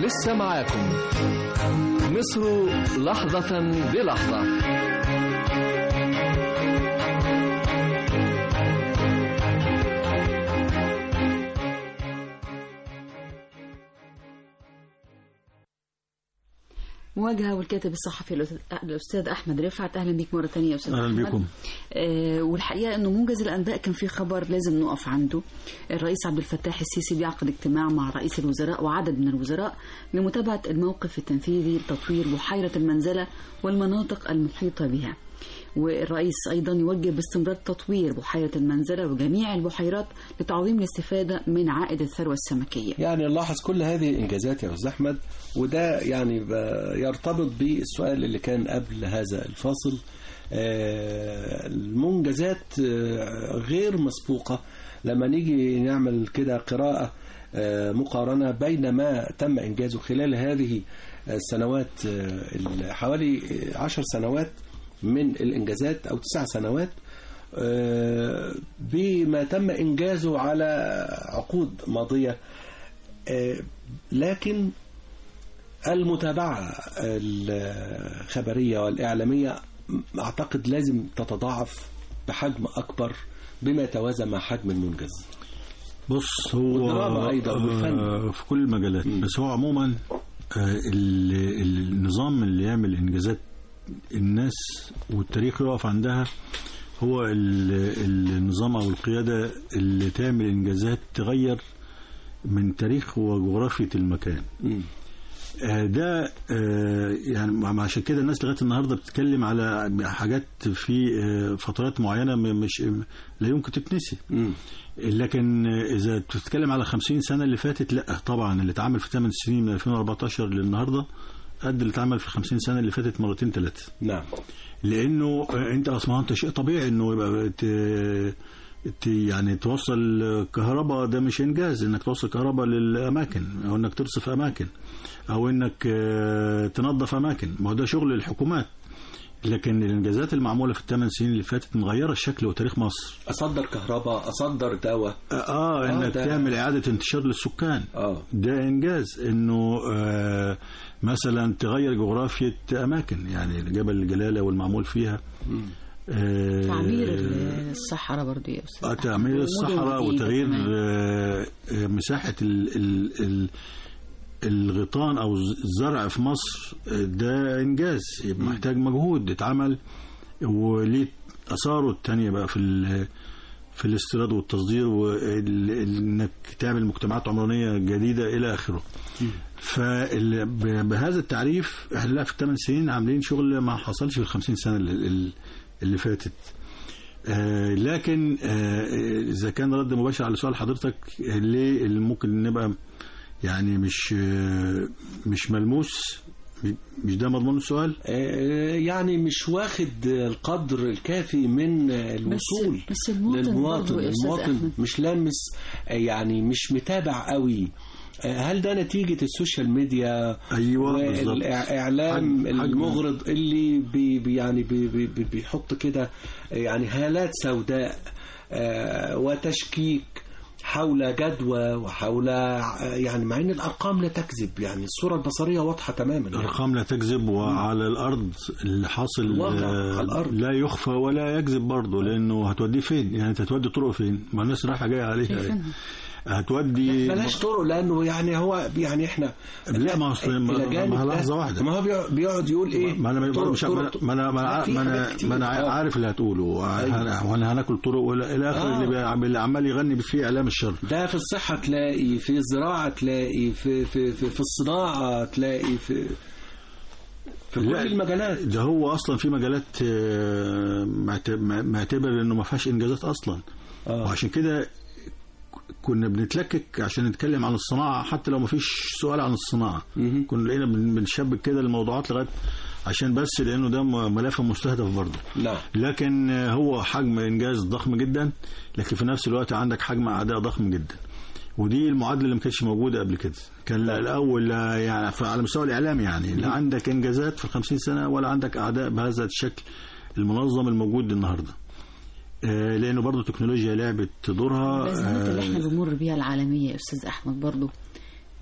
ولسه معاكم مصر لحظة بلحظة مواجهة والكاتب الصحفي الأستاذ- الأستاذ أحمد رفعت أهلا بك مرة ثانية يا أستاذ أهلا أحمد. بكم. آه والحقيقة أنه موجز الأنباء كان في خبر لازم نقف عنده الرئيس عبد الفتاح السيسي بيعقد اجتماع مع رئيس الوزراء وعدد من الوزراء لمتابعة الموقف التنفيذي لتطوير بحيرة المنزلة والمناطق المحيطة بها والرئيس أيضا يوجه باستمرار تطوير بحيرة المنزلة وجميع البحيرات لتعظيم الاستفادة من عائد الثروة السمكية يعني نلاحظ كل هذه الانجازات يا استاذ احمد وده يعني ب- يرتبط بالسؤال اللي كان قبل هذا الفاصل آه، المنجزات آه، غير مسبوقه لما نيجي نعمل كده قراءه آه، مقارنه بين ما تم انجازه خلال هذه السنوات آه، ال- حوالي عشر سنوات من الانجازات او تسع سنوات آه، بما تم انجازه على عقود ماضيه آه، لكن المتابعة الخبرية والإعلامية أعتقد لازم تتضاعف بحجم أكبر بما يتوازى مع حجم المنجز بص هو والدراما أيضا والفن. آه، في كل المجالات بس هو عموما آه، ال- النظام اللي يعمل انجازات الناس والتاريخ يقف عندها هو ال- النظام او القياده اللي تعمل انجازات تغير من تاريخ وجغرافيه المكان آه، ده آه، يعني مع- عشان كده الناس لغايه النهارده بتتكلم على حاجات في آه، فترات معينه م- مش لا يمكن تتنسي لكن اذا بتتكلم على 50 سنه اللي فاتت لا طبعا اللي اتعمل في 8 سنين من 2014 للنهارده قد اللي اتعمل في 50 سنه اللي فاتت مرتين ثلاثه نعم لانه انت اصلا انت شيء طبيعي انه يبقى ت... ت... يعني توصل كهرباء ده مش انجاز انك توصل كهرباء للاماكن او انك ترصف اماكن او انك آه، تنظف اماكن ما هو ده شغل الحكومات لكن الانجازات المعموله في الثمان سنين اللي فاتت مغيره الشكل وتاريخ مصر أصدر كهرباء أصدر دواء اه, آه انك ده- تعمل اعاده انتشار للسكان آه. ده انجاز انه آه مثلا تغير جغرافيه اماكن يعني جبل الجلاله والمعمول فيها آه تعمير الصحراء برضو يا أستاذ آه، أحمد. تعمير ومدن الصحراء جديدة وتغيير كمان. آه، آه، مساحة ال ال ال الغيطان أو الزرع في مصر آه، ده إنجاز يبقى محتاج مجهود اتعمل وليه أثاره التانية بقى في ال- في الاستيراد والتصدير وإنك تعمل مجتمعات عمرانية جديدة إلى آخره فبهذا التعريف احنا لا في الثمان سنين عاملين شغل ما حصلش في الخمسين سنة اللي, اللي فاتت آه، لكن آه، اذا كان رد مباشر على سؤال حضرتك آه، ليه اللي ممكن نبقى يعني مش آه، مش ملموس مش ده مضمون السؤال آه، يعني مش واخد القدر الكافي من الوصول بس المواطن للمواطن برضو يا أستاذ المواطن أحمد. مش لامس آه، يعني مش متابع قوي آه، هل ده نتيجة السوشيال ميديا ايوه بالظبط والإعلام حجم- حجم- المغرض اللي بي بي يعني بي بي بي بيحط كده يعني هالات سوداء آه، وتشكيك حول جدوى وحول آه، يعني مع ان الارقام لا تكذب يعني الصوره البصريه واضحه تماما يعني. الارقام لا تكذب وعلى الارض اللي حاصل الواقع آه، على الأرض. لا يخفى ولا يكذب برضه لانه هتوديه فين يعني انت هتودي طرق فين ما الناس رايحه جايه عليها شايفينها. هتودي بلاش طرق لانه يعني هو يعني احنا لا ما أصل- ما- إلى جانب ما ده- لحظة واحدة. ما هو بيقعد- بيقعد يقول ايه ما انا طرق- مش طرق- ما انا ما لا، انا في ما انا حاجات كتير. ما انا آه. عارف اللي هتقوله أيوة. وانا هناكل طرق ولا الى اخره آه. اللي, بي- اللي عمال يغني فيه اعلام الشر ده في الصحة تلاقي في الزراعة تلاقي في في في, في الصناعة تلاقي في في كل لا، المجالات ده هو اصلا في مجالات آه، معت- معتبر انه ما فيهاش انجازات اصلا آه. وعشان كده كنا بنتلكك عشان نتكلم عن الصناعه حتى لو ما فيش سؤال عن الصناعه مهم. كنا لقينا بن- بنشبك كده الموضوعات لغايه عشان بس لانه ده م- ملف مستهدف برضه نعم لكن هو حجم انجاز ضخم جدا لكن في نفس الوقت عندك حجم اعداء ضخم جدا ودي المعادله اللي ما كانتش موجوده قبل كده كان لا الاول لا يعني ف- على مستوى الاعلام يعني لا عندك انجازات في الخمسين سنه ولا عندك اعداء بهذا الشكل المنظم الموجود النهارده آه، لانه برضه التكنولوجيا لعبت دورها الازمات اللي آه، احنا بنمر بيها العالميه يا استاذ احمد برضو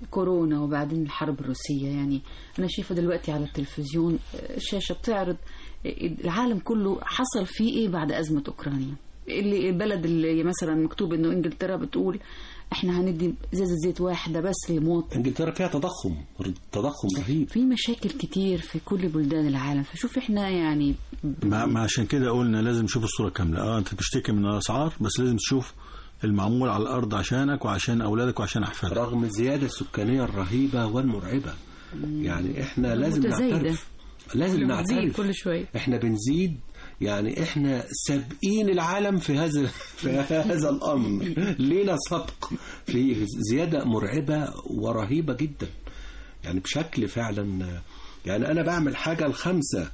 كورونا وبعدين الحرب الروسية يعني أنا شايفة دلوقتي على التلفزيون آه، شاشة بتعرض آه، العالم كله حصل فيه إيه بعد أزمة أوكرانيا اللي البلد اللي مثلا مكتوب إنه إنجلترا بتقول إحنا هندي إزازة زيت واحدة بس للمواطن انجلترا فيها تضخم تضخم رهيب في مشاكل كتير في كل بلدان العالم فشوف إحنا يعني ما, ما عشان كده قلنا لازم نشوف الصورة كاملة اه انت بتشتكي من الاسعار بس لازم تشوف المعمول على الارض عشانك وعشان اولادك وعشان احفادك رغم الزيادة السكانية الرهيبة والمرعبة يعني احنا لازم متزايدة. نعترف لازم بنزيد نعترف كل شوية احنا بنزيد يعني احنا سابقين العالم في هذا في هذا الامر لينا سبق في زياده مرعبه ورهيبه جدا يعني بشكل فعلا يعني انا بعمل حاجه الخمسه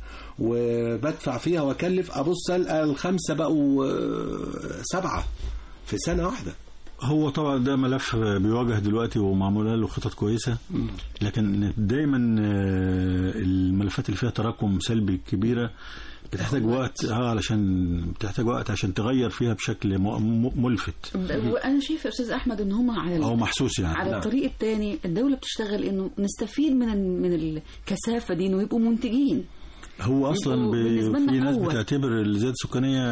وبدفع فيها واكلف ابص القى الخمسه بقوا آه، سبعه في سنه واحده هو طبعا ده ملف بيواجه دلوقتي ومعموله له خطط كويسه لكن دايما آه، الملفات اللي فيها تراكم سلبي كبيره بتحتاج وقت اه علشان بتحتاج وقت عشان تغير فيها بشكل م- م- ملفت وانا شايفه يا استاذ احمد ان هم على او محسوس يعني على نعم. الطريق الثاني الدوله بتشتغل انه نستفيد من ال- من الكثافه دي انه يبقوا منتجين هو اصلا يبقوا ب... بالنسبة لنا في ناس قوة. بتعتبر الزيادة السكانية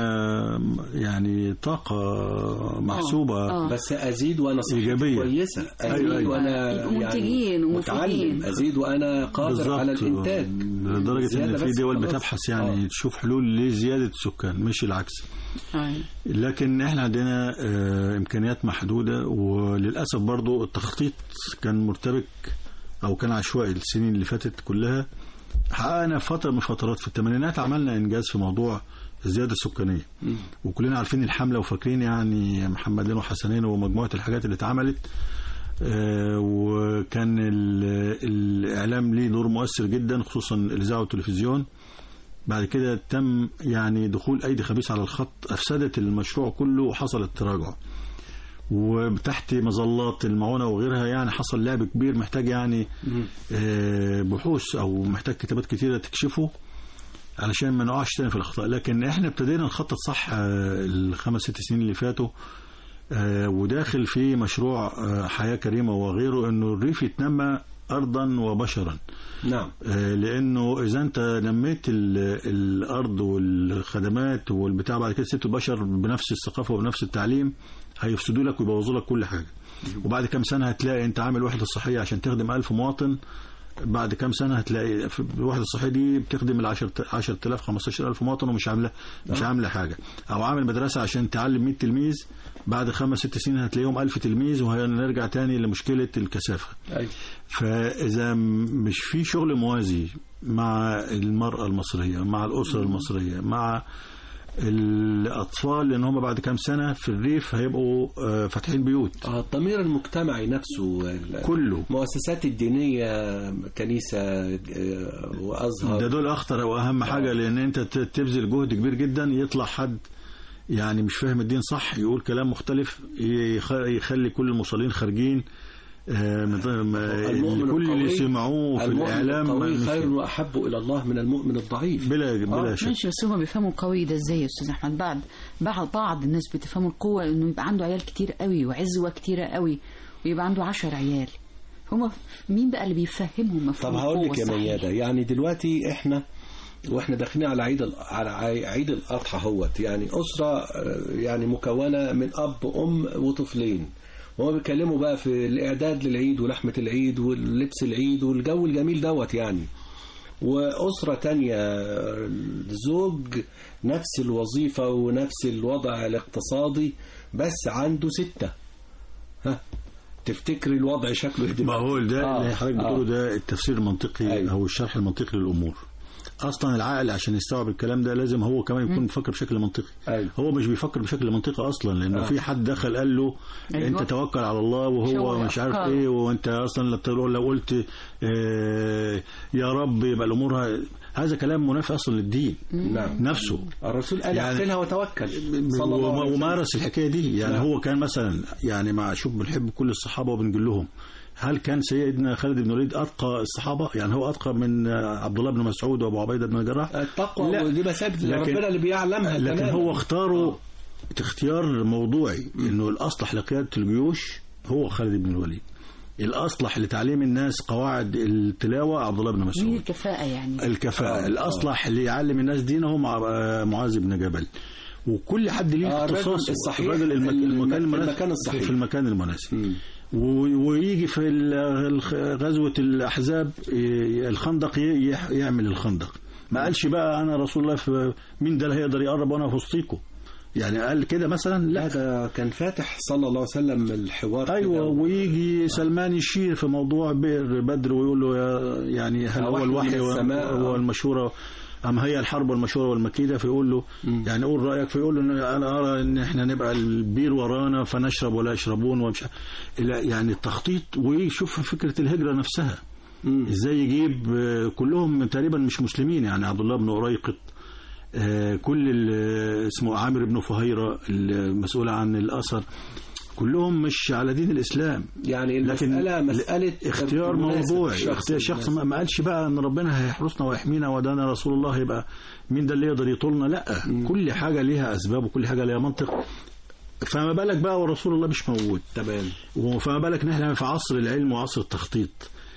يعني طاقة محسوبة آه. بس ازيد وانا صحتي إيجابية. كويسه ازيد أيوة، أيوة. وانا يبقوا منتجين يعني ومفيدين. متعلم ازيد وانا قادر على الانتاج لدرجة زيادة ان في بس دول خلاص. بتبحث يعني آه. تشوف حلول لزيادة السكان مش العكس آه. لكن احنا عندنا آه، امكانيات محدودة وللأسف برضو التخطيط كان مرتبك او كان عشوائي السنين اللي فاتت كلها حققنا فترة من فترات في الثمانينات عملنا انجاز في موضوع الزيادة السكانية وكلنا عارفين الحملة وفاكرين يعني محمدين وحسنين ومجموعة الحاجات اللي اتعملت آه، وكان ال- الإعلام ليه دور مؤثر جدا خصوصا الإذاعة والتلفزيون بعد كده تم يعني دخول أيدي خبيث على الخط أفسدت المشروع كله وحصل التراجع وتحت مظلات المعونة وغيرها يعني حصل لعب كبير محتاج يعني آه، بحوث أو محتاج كتابات كتيرة تكشفه علشان ما نقعش تاني في الأخطاء لكن احنا ابتدينا نخطط صح آه، الخمس ست سنين اللي فاتوا آه، وداخل في مشروع آه، حياة كريمة وغيره انه الريف يتنمى أرضا وبشرا نعم آه، لانه اذا انت نميت ال- الارض والخدمات والبتاع بعد كده سبت البشر بنفس الثقافه وبنفس التعليم هيفسدوا لك ويبوظوا لك كل حاجه وبعد كام سنه هتلاقي انت عامل وحده صحيه عشان تخدم ألف مواطن بعد كام سنه هتلاقي في الوحده الصحيه دي بتخدم ال 10000 15000 مواطن ومش عامله مش عامله حاجه او عامل مدرسه عشان تعلم 100 تلميذ بعد خمس ست سنين هتلاقيهم 1000 تلميذ وهنرجع تاني لمشكله الكثافه أيوة. فإذا م- مش في شغل موازي مع المرأة المصرية مع الأسرة المصرية مع الأطفال لأن هم بعد كام سنة في الريف هيبقوا آه، فاتحين بيوت آه، الضمير المجتمعي نفسه ال- كله المؤسسات الدينية كنيسة آه، وأزهر ده دول أخطر وأهم حاجة لأن أنت ت- تبذل جهد كبير جدا يطلع حد يعني مش فاهم الدين صح يقول كلام مختلف يخ- يخلي كل المصلين خارجين آه، من ضمن- ما- المؤمن كل اللي القوي- سمعوه في المؤمن الإعلام القوي مش- خير وأحب إلى الله من المؤمن الضعيف بلا بلا آه، شك ماشي بس هم بيفهموا القوي ده ازاي يا استاذ احمد بعد بعض بعض الناس بتفهموا القوه انه يبقى عنده عيال كتير قوي وعزوه كتيره قوي ويبقى عنده عشر عيال هم مين بقى اللي بيفهمهم طب مفهوم هقول القوة لك يا الصحيح؟ ميادة يعني دلوقتي احنا واحنا داخلين على عيد ال- على عي- عيد الاضحى هوت يعني اسره آه، يعني مكونه من اب وام وطفلين وهم بيتكلموا بقى في الاعداد للعيد ولحمه العيد واللبس العيد والجو الجميل دوت يعني وأسرة تانية آه، زوج نفس الوظيفة ونفس الوضع الاقتصادي بس عنده ستة ها تفتكري الوضع شكله إيه ما هو ده آه، اللي حضرتك آه. بتقوله ده التفسير المنطقي أيوة. او الشرح المنطقي للامور اصلا العقل عشان يستوعب الكلام ده لازم هو كمان يكون بيفكر بشكل منطقي أيوة. هو مش بيفكر بشكل منطقي اصلا لانه آه. في حد دخل قال له أيوة. انت توكل على الله وهو شوه مش عارف أفكاره. ايه وانت اصلا لو تقول- لو قلت آه يا رب يبقى الامور ه- هذا كلام منافي اصلا للدين نعم نفسه الرسول قال يعني- اعقلها وتوكل صلى الله وما- عليه وسلم ومارس الحكايه دي يعني نعم. هو كان مثلا يعني مع شوف بنحب كل الصحابه وبنقول لهم هل كان سيدنا خالد بن الوليد اتقى الصحابه يعني هو اتقى من عبد الله بن مسعود وابو عبيده بن الجراح التقوى لا. ودي مساجد لكن- ربنا اللي بيعلمها لكن تماماً. هو اختاروا اختيار موضوعي انه الاصلح لقياده الجيوش هو خالد بن الوليد الاصلح لتعليم الناس قواعد التلاوه عبد الله بن مين مسعود الكفاءة يعني الكفاءه آه، الاصلح اللي يعلم الناس دينهم مع- آه، معاذ بن جبل وكل حد ليه آه، الرجل اختصاصه الصحيح، الراجل الم- الم- المكان المناسب المكان الصحيح. في المكان المناسب مم. و- ويجي في ال- الخ- غزوة الأحزاب ي- الخندق ي- يح- يعمل الخندق ما قالش بقى أنا رسول الله في مين ده اللي هيقدر يقرب وأنا في وسطيكم يعني قال كده مثلا لا هذا كان فاتح صلى الله عليه وسلم الحوار ايوه كده. ويجي سلمان يشير في موضوع بئر بدر ويقول له يا يعني هل آه، هو وحي الوحي من السماء، هو آه. المشوره ام هي الحرب والمشوره والمكيده فيقول له يعني قول رايك فيقول له إن انا ارى ان احنا نبقى البير ورانا فنشرب ولا يشربون ومش لا، يعني التخطيط ويشوف فكره الهجره نفسها ازاي يجيب آه، كلهم تقريبا مش مسلمين يعني عبد الله بن أريقط آه، كل ال- اسمه عامر بن فهيرة المسؤول عن الأثر كلهم مش على دين الإسلام يعني لكن المسألة مسألة اختيار مناسب موضوعي الشخص اختيار شخص المناسب. ما ما قالش بقى ان ربنا هيحرسنا ويحمينا ودانا رسول الله يبقى مين ده اللي يقدر يطولنا لا كل حاجه ليها اسباب وكل حاجه ليها منطق فما بالك بقى ورسول الله مش موجود تمام وفما بالك ان احنا في عصر العلم وعصر التخطيط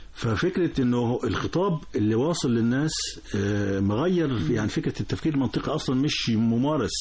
ففكره انه الخطاب اللي واصل للناس آه، مغير يعني فكره التفكير المنطقي اصلا مش ممارس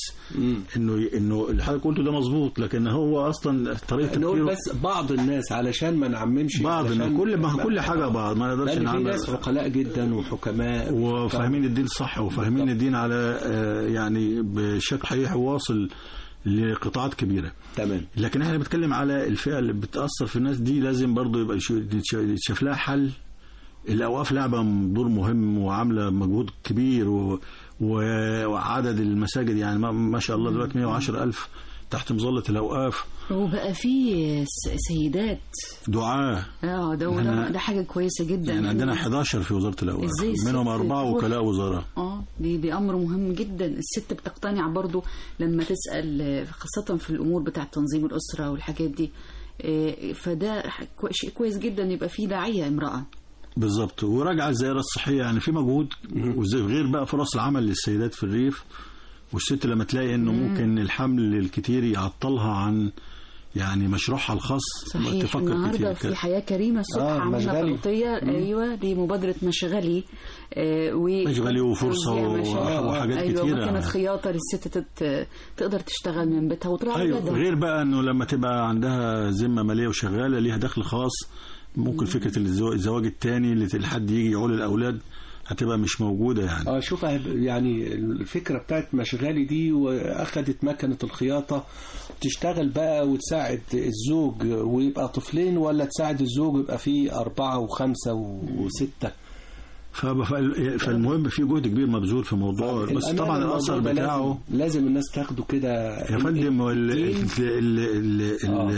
انه انه اللي حضرتك قلته ده مظبوط لكن هو اصلا طريقه نقول تفكيره بس بعض الناس علشان ما نعممش بعض علشان- إنه كل ما كل حاجه بعض ما نقدرش لأن في نعمل ناس عقلاء جدا وحكماء وفاهمين الدين صح وفاهمين الدين على آه، يعني بشكل صحيح واصل لقطاعات كبيره تمام لكن احنا بنتكلم على الفئه اللي بتاثر في الناس دي لازم برضو يبقى يش- يتش- يتشاف لها حل الاوقاف لعبه دور مهم وعامله مجهود كبير و... و- وعدد المساجد يعني ما, ما شاء الله دلوقتي 110 الف تحت مظله الاوقاف وبقى في س- سيدات دعاه اه ده وده إحنا- ده حاجة كويسة جدا يعني عندنا 11 في وزاره الاوقاف إزاي الست منهم اربعه تروح؟ وكلاء وزاره اه دي دي امر مهم جدا الست بتقتنع برضو لما تسال آه، خاصه في الامور بتاعه تنظيم الاسره والحاجات دي آه، فده ح- كو- شيء كويس جدا يبقى في داعيه امراه بالظبط وراجعه الزياره الصحيه يعني في مجهود وزي غير بقى فرص العمل للسيدات في الريف والست لما تلاقي انه ممكن الحمل الكتير يعطلها عن يعني مشروعها الخاص صحيح تفكر النهارده كتير في حياه كريمه الصبح آه، عملنا مشغلي. تغطيه ايوه لمبادره مشغلي آه و مشغلي وفرصة توزيع و- مشغلي. وحاجات ايوه كتيرة. وكانت خياطه للست تت... تقدر تشتغل من بيتها وتراعي ايوه ولادها. غير بقى انه لما تبقى عندها ذمه ماليه وشغاله ليها دخل خاص ممكن فكره الزوا- الزواج الثاني اللي لحد يجي يعول الاولاد هتبقى مش موجوده يعني اه شوف هيب- يعني الفكره بتاعت مشغالي دي واخدت مكنه الخياطه تشتغل بقى وتساعد الزوج ويبقى طفلين ولا تساعد الزوج ويبقى فيه اربعه وخمسه وسته فب- فال- فالمهم في جهد كبير مبذول في موضوع بس الأمانة طبعا الموضوع الاثر ده بتاعه لازم, لازم الناس تاخده كده يا فندم وال- الدين ال- ال- ال- آه.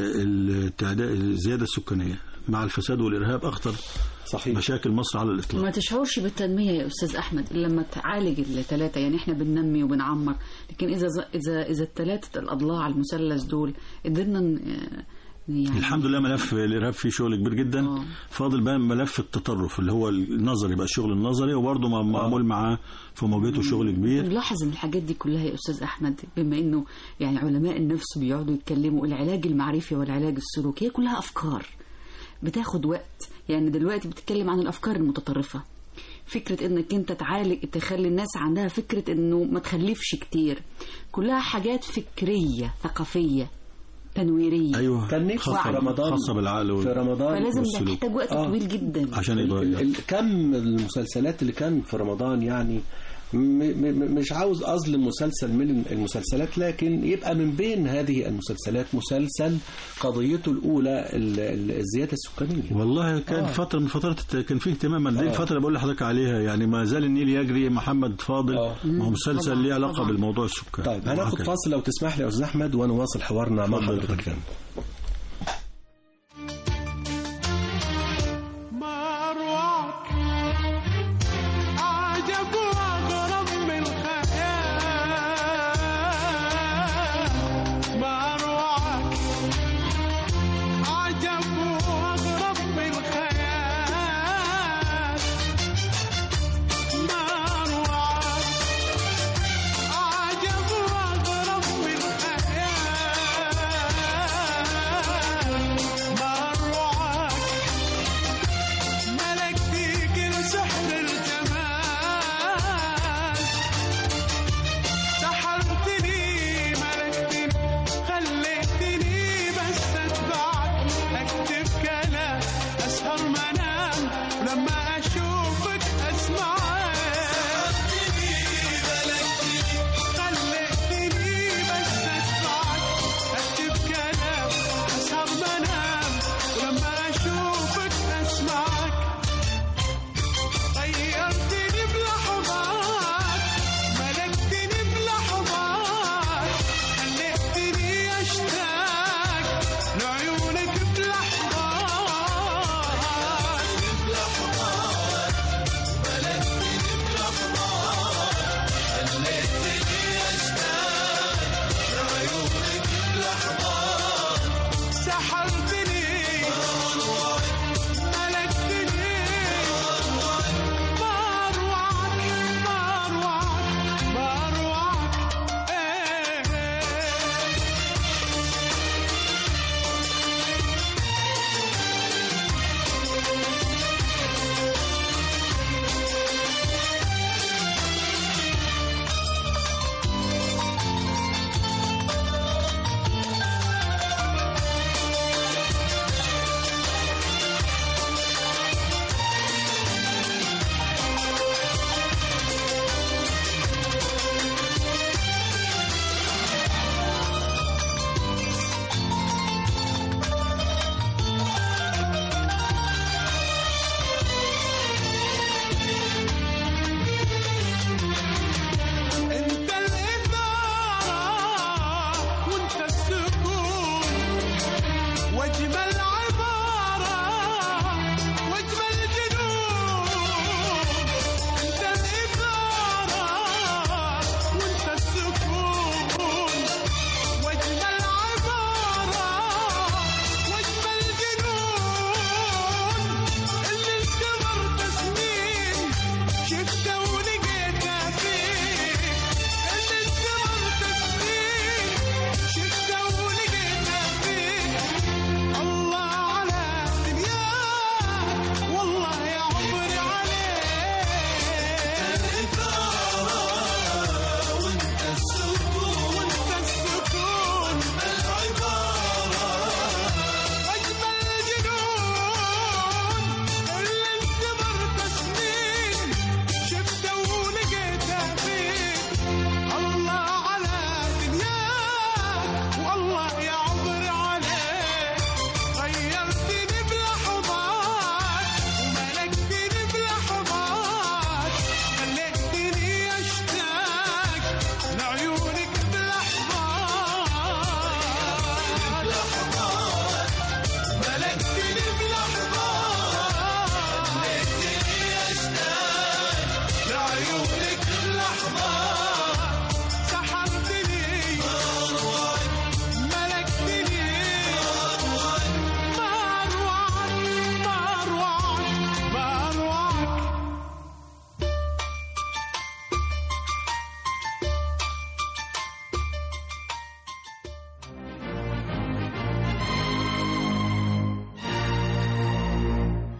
ال- التعداء- الزياده السكانيه مع الفساد والارهاب اخطر صحيح مشاكل مصر على ما الاطلاق تشعرش بالتنمية يا أستاذ أحمد إلا لما تعالج الثلاثة يعني إحنا بننمي وبنعمر لكن إذا إذا إذا الثلاثة الأضلاع المثلث دول قدرنا ن- يعني الحمد لله ملف الارهاب فيه شغل كبير جدا آه. فاضل بقى ملف التطرف اللي هو النظري بقى الشغل النظري وبرضه مع- معمول معاه في مواجهته شغل كبير نلاحظ ان الحاجات دي كلها يا استاذ احمد بما انه يعني علماء النفس بيقعدوا يتكلموا العلاج المعرفي والعلاج السلوكي هي كلها افكار بتاخد وقت يعني دلوقتي بتتكلم عن الافكار المتطرفه فكرة انك انت تعالج تخلي الناس عندها فكرة انه ما تخلفش كتير كلها حاجات فكرية ثقافية تنويرية ايوه كان نفسي خاصه في رمضان خاصه بالعقل في وال- رمضان فلازم ده والسلوك. محتاج وقت آه. طويل جدا عشان ال- يتغير ال- كم المسلسلات اللي كان في رمضان يعني م- م- مش عاوز اظلم مسلسل من المسلسلات لكن يبقى من بين هذه المسلسلات مسلسل قضيته الاولى ال- ال- الزياده السكانيه والله كان آه. فتره من فترات الت- كان فيه اهتمام دي آه. الفتره اللي بقول لحضرتك عليها يعني ما زال النيل يجري محمد فاضل آه. ما هو مسلسل طبعاً، ليه علاقه طبعاً. بالموضوع السكاني طيب هناخد وهكذا. فاصل لو تسمح لي يا استاذ احمد ونواصل حوارنا مع اتفضل. حضرتك تاني. ما أروعك أعجب وأغرب من خيال ما أروعك أعجب وأغرب من خيال ما أروعك أعجب وأغرب من خيال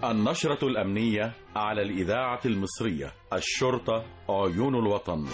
النشرة الأمنية على الإذاعة المصرية الشرطة عيون الوطن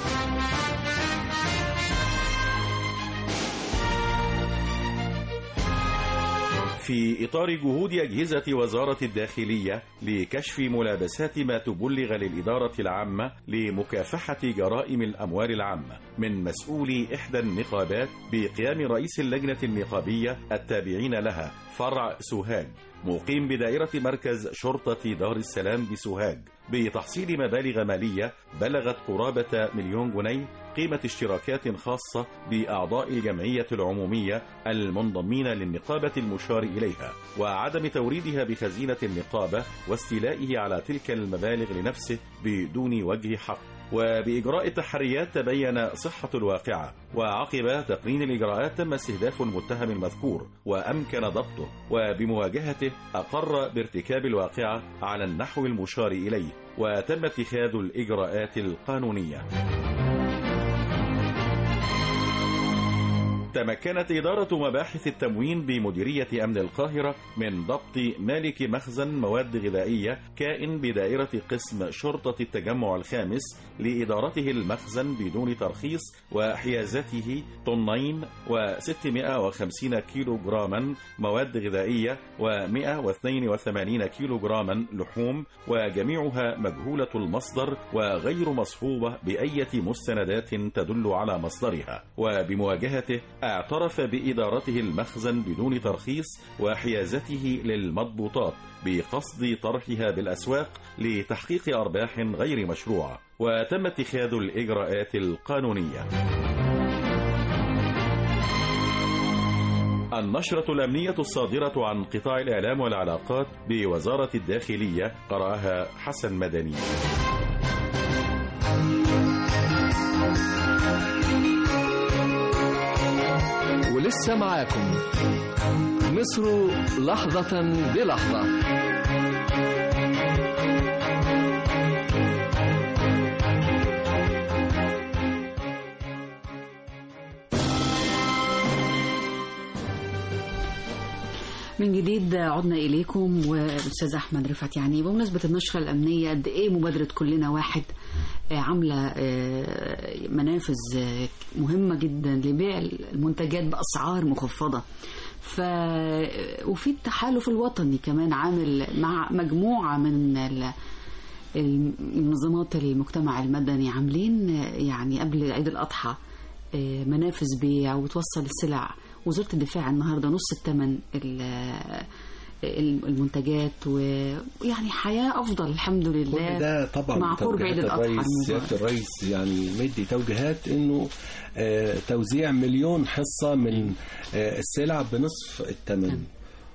في إطار جهود أجهزة وزارة الداخلية لكشف ملابسات ما تبلغ للإدارة العامة لمكافحة جرائم الأموال العامة من مسؤولي إحدى النقابات بقيام رئيس اللجنة النقابية التابعين لها فرع سوهاج مقيم بدائرة مركز شرطة دار السلام بسوهاج بتحصيل مبالغ مالية بلغت قرابة مليون جنيه قيمة اشتراكات خاصة بأعضاء الجمعية العمومية المنضمين للنقابة المشار إليها وعدم توريدها بخزينة النقابة واستيلائه على تلك المبالغ لنفسه بدون وجه حق وبإجراء التحريات تبين صحة الواقعة وعقب تقنين الإجراءات تم استهداف المتهم المذكور وأمكن ضبطه وبمواجهته أقر بارتكاب الواقعة على النحو المشار إليه وتم اتخاذ الإجراءات القانونية تمكنت إدارة مباحث التموين بمديرية أمن القاهرة من ضبط مالك مخزن مواد غذائية كائن بدائرة قسم شرطة التجمع الخامس لإدارته المخزن بدون ترخيص وحيازته طنين و650 كيلو جراما مواد غذائية و182 كيلو جراما لحوم وجميعها مجهولة المصدر وغير مصحوبة بأية مستندات تدل على مصدرها وبمواجهته اعترف بإدارته المخزن بدون ترخيص وحيازته للمضبوطات بقصد طرحها بالأسواق لتحقيق أرباح غير مشروعة وتم اتخاذ الإجراءات القانونية النشرة الأمنية الصادرة عن قطاع الإعلام والعلاقات بوزارة الداخلية قرأها حسن مدني ولسه معاكم مصر لحظة بلحظة من جديد عدنا إليكم والأستاذ أحمد رفعت يعني بمناسبة النشرة الأمنية قد إيه مبادرة كلنا واحد آه، عاملة آه، منافذ آه، مهمة جدا لبيع المنتجات بأسعار مخفضة ف وفي التحالف الوطني كمان عامل مع مجموعة من ال... المنظمات المجتمع المدني عاملين يعني قبل عيد الأضحى آه، منافذ بيع وتوصل السلع وزارة الدفاع النهاردة نص الثمن ال- المنتجات ويعني حياة أفضل الحمد لله كل ده طبعا مع قرب عيد توجيهات الأضحى الرئيس المبارك. سياده الرئيس يعني مدي توجيهات انه آه، توزيع مليون حصه من آه، السلع بنصف الثمن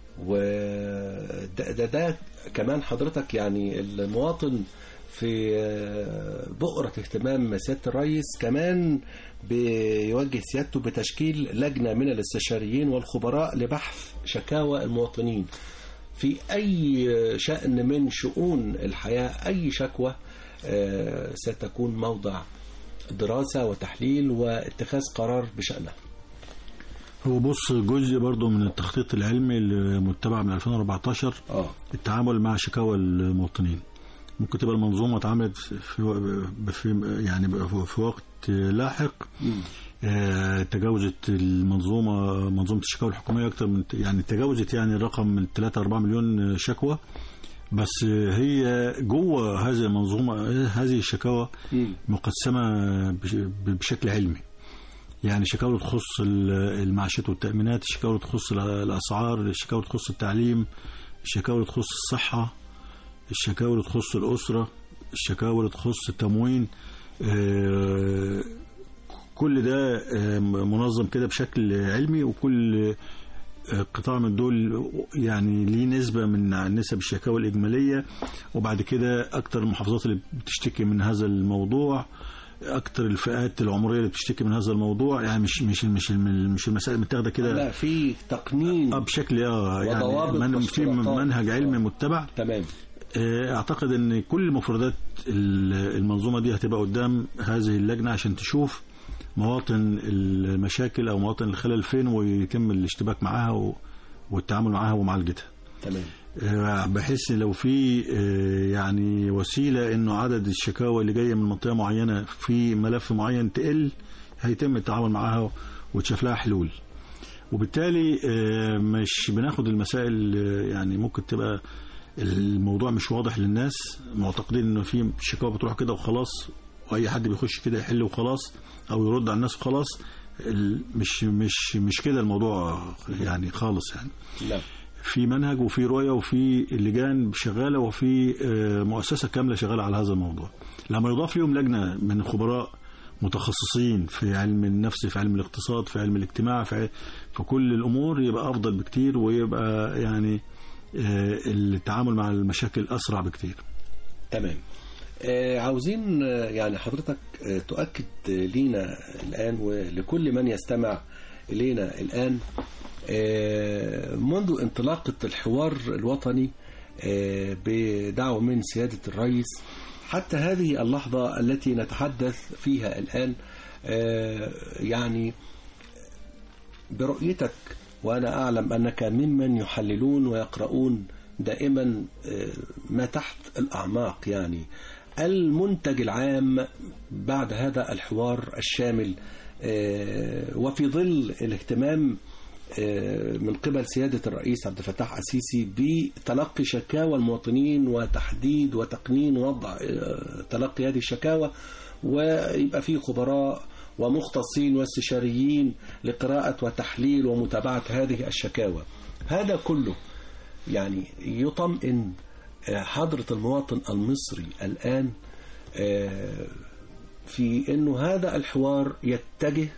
وده ده, ده كمان حضرتك يعني المواطن في آه، بؤرة اهتمام سيادة الرئيس كمان بيوجه سيادته بتشكيل لجنة من الاستشاريين والخبراء لبحث شكاوى المواطنين في أي شأن من شؤون الحياة أي شكوى آه، ستكون موضع دراسة وتحليل واتخاذ قرار بشأنها هو بص جزء برضو من التخطيط العلمي اللي متبع من 2014 اه التعامل مع شكاوى المواطنين ممكن تبقى المنظومة اتعملت في, في يعني في وقت لاحق آه، تجاوزت المنظومة منظومة الشكاوى الحكومية أكثر من يعني تجاوزت يعني الرقم من 3 4 مليون شكوى بس هي جوه هذه المنظومة هذه الشكاوى مقسمة بش- بشكل علمي يعني شكاوى تخص ال- المعاشات والتأمينات الشكاوى تخص ال- الأسعار الشكاوى تخص التعليم الشكاوى تخص الصحة الشكاوى تخص الأسرة الشكاوى تخص التموين آه، كل ده آه، منظم كده بشكل علمي وكل آه، قطاع من دول يعني ليه نسبة من نسب الشكاوى الإجمالية وبعد كده أكتر المحافظات اللي بتشتكي من هذا الموضوع أكتر الفئات العمرية اللي بتشتكي من هذا الموضوع يعني مش مش مش مش المسائل متاخدة كده لا في تقنين اه بشكل اه يعني وضوابط من في واشتراطات. منهج علمي متبع تمام آه، اعتقد ان كل مفردات ال- المنظومه دي هتبقى قدام هذه اللجنه عشان تشوف مواطن المشاكل او مواطن الخلل فين ويتم الاشتباك معاها و- والتعامل معاها ومعالجتها تمام آه، بحيث لو في آه، يعني وسيله انه عدد الشكاوى اللي جايه من منطقه معينه في ملف معين تقل هيتم التعامل معاها وتشاف لها حلول وبالتالي آه، مش بناخد المسائل آه، يعني ممكن تبقى الموضوع مش واضح للناس معتقدين انه في شكاوى بتروح كده وخلاص واي حد بيخش كده يحل وخلاص او يرد على الناس وخلاص ال- مش مش مش كده الموضوع يعني خالص يعني نعم في منهج وفي رؤيه وفي لجان شغاله وفي آه، مؤسسه كامله شغاله على هذا الموضوع لما يضاف لهم لجنه من خبراء متخصصين في علم النفس في علم الاقتصاد في علم الاجتماع في, في كل الامور يبقى افضل بكتير ويبقى يعني آه، التعامل مع المشاكل اسرع بكتير تمام آه، عاوزين آه، يعني حضرتك آه، تؤكد آه، لينا الآن ولكل من يستمع إلينا الآن آه، منذ انطلاقة الحوار الوطني آه، بدعوة من سيادة الرئيس حتى هذه اللحظة التي نتحدث فيها الآن آه، يعني برؤيتك وأنا أعلم أنك ممن يحللون ويقرؤون دائما آه، ما تحت الأعماق يعني المنتج العام بعد هذا الحوار الشامل آه، وفي ظل الاهتمام آه، من قبل سيادة الرئيس عبد الفتاح السيسي بتلقي شكاوى المواطنين وتحديد وتقنين وضع آه، تلقي هذه الشكاوى ويبقى فيه خبراء ومختصين واستشاريين لقراءة وتحليل ومتابعة هذه الشكاوى هذا كله يعني يطمئن آه، حضرة المواطن المصري الآن آه، في أنه هذا الحوار يتجه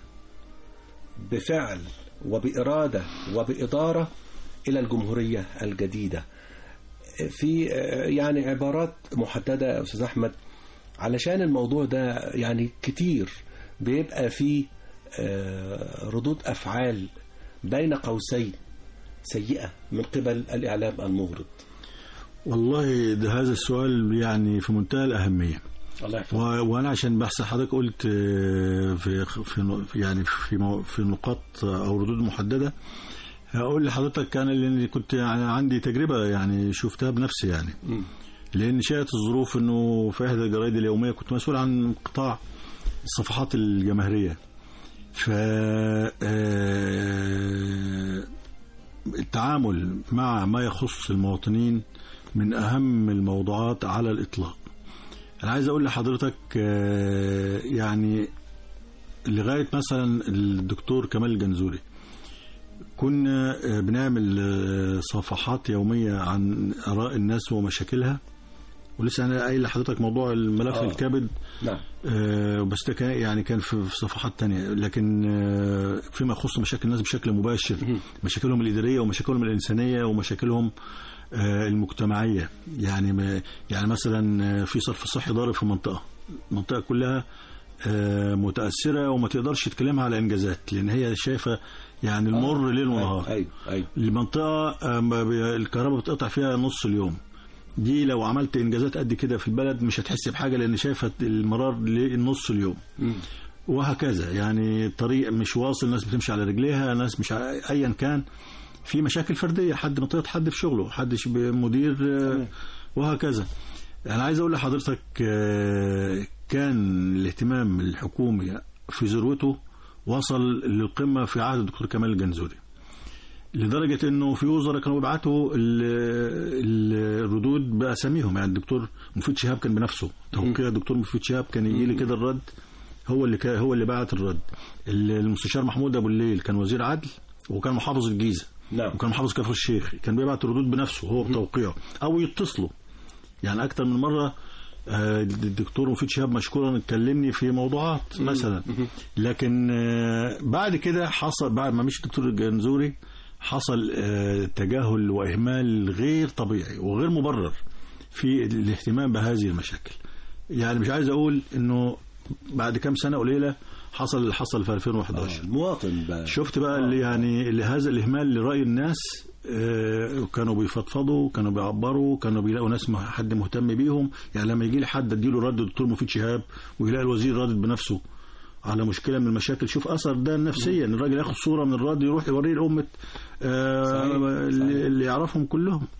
بفعل وبإرادة وبإدارة إلى الجمهورية الجديدة في آه، يعني عبارات محددة يا أستاذ أحمد علشان الموضوع ده يعني كتير بيبقى فيه آه، ردود أفعال بين قوسين سيئة من قبل الإعلام المغرض والله ده هذا السؤال يعني في منتهى الأهمية الله يحفظك و- وانا عشان بحث حضرتك قلت آه، في في نو- يعني في مو- في نقاط او ردود محدده هقول لحضرتك انا اللي كنت يعني عندي تجربه يعني شفتها بنفسي يعني مم. لان شاءت الظروف انه في احدى الجرايد اليوميه كنت مسؤول عن قطاع الصفحات الجماهيريه ف آه، التعامل مع ما يخص المواطنين من اهم الموضوعات على الاطلاق انا عايز اقول لحضرتك آه، يعني لغايه مثلا الدكتور كمال الجنزوري كنا آه، بنعمل آه، صفحات يوميه عن اراء الناس ومشاكلها ولسه انا قايل لحضرتك موضوع الملف آه. الكبد نعم آه، بس ده كان يعني كان في في صفحات تانية لكن آه، فيما يخص مشاكل الناس بشكل مباشر مشاكلهم الإدارية ومشاكلهم الإنسانية ومشاكلهم آه، المجتمعية يعني ما يعني مثلا آه، في صرف صحي ضارب في منطقة المنطقة كلها آه، متأثرة وما تقدرش تكلمها على إنجازات لأن هي شايفة يعني المر ليل ونهار ايوه ايوه المنطقة آه، ما بي- الكهرباء بتقطع فيها نص اليوم دي لو عملت انجازات قد كده في البلد مش هتحس بحاجه لان شايفه المرار لنص اليوم مم. وهكذا يعني طريق مش واصل ناس بتمشي على رجليها ناس مش ع- ايا كان في مشاكل فرديه حد منطقه حد في شغله حد ش- مدير آه، وهكذا انا عايز اقول لحضرتك آه، كان الاهتمام الحكومي في ذروته وصل للقمه في عهد الدكتور كمال الجنزوري لدرجة انه في وزراء كانوا بيبعتوا ال- ال- الردود باساميهم يعني الدكتور مفيد شهاب كان بنفسه توقيع الدكتور مفيد شهاب كان يجي لي كده الرد هو اللي كان هو اللي بعت الرد ال- المستشار محمود ابو الليل كان وزير عدل وكان محافظ الجيزه نعم وكان محافظ كفر الشيخ كان بيبعت الردود بنفسه هو بتوقيعه او يتصلوا يعني اكتر من مره آه، الدكتور مفيد شهاب مشكورا كلمني في موضوعات مثلا لكن آه، بعد كده حصل بعد ما مشي الدكتور الجنزوري حصل آه، تجاهل واهمال غير طبيعي وغير مبرر في الاهتمام بهذه المشاكل يعني مش عايز اقول انه بعد كام سنه قليله حصل اللي حصل في 2011 المواطن بقى شفت بقى اللي يعني اللي هذا الاهمال لراي الناس آه، كانوا بيفضفضوا كانوا بيعبروا كانوا بيلاقوا ناس مه- حد مهتم بيهم يعني لما يجي لي حد اديله رد دكتور مفيد شهاب ويلاقي الوزير رادد بنفسه على مشكله من المشاكل شوف اثر ده نفسيا الراجل ياخد صوره من الرد يروح يوريه لامه آه، صحيح، اللي صحيح. اللي يعرفهم كلهم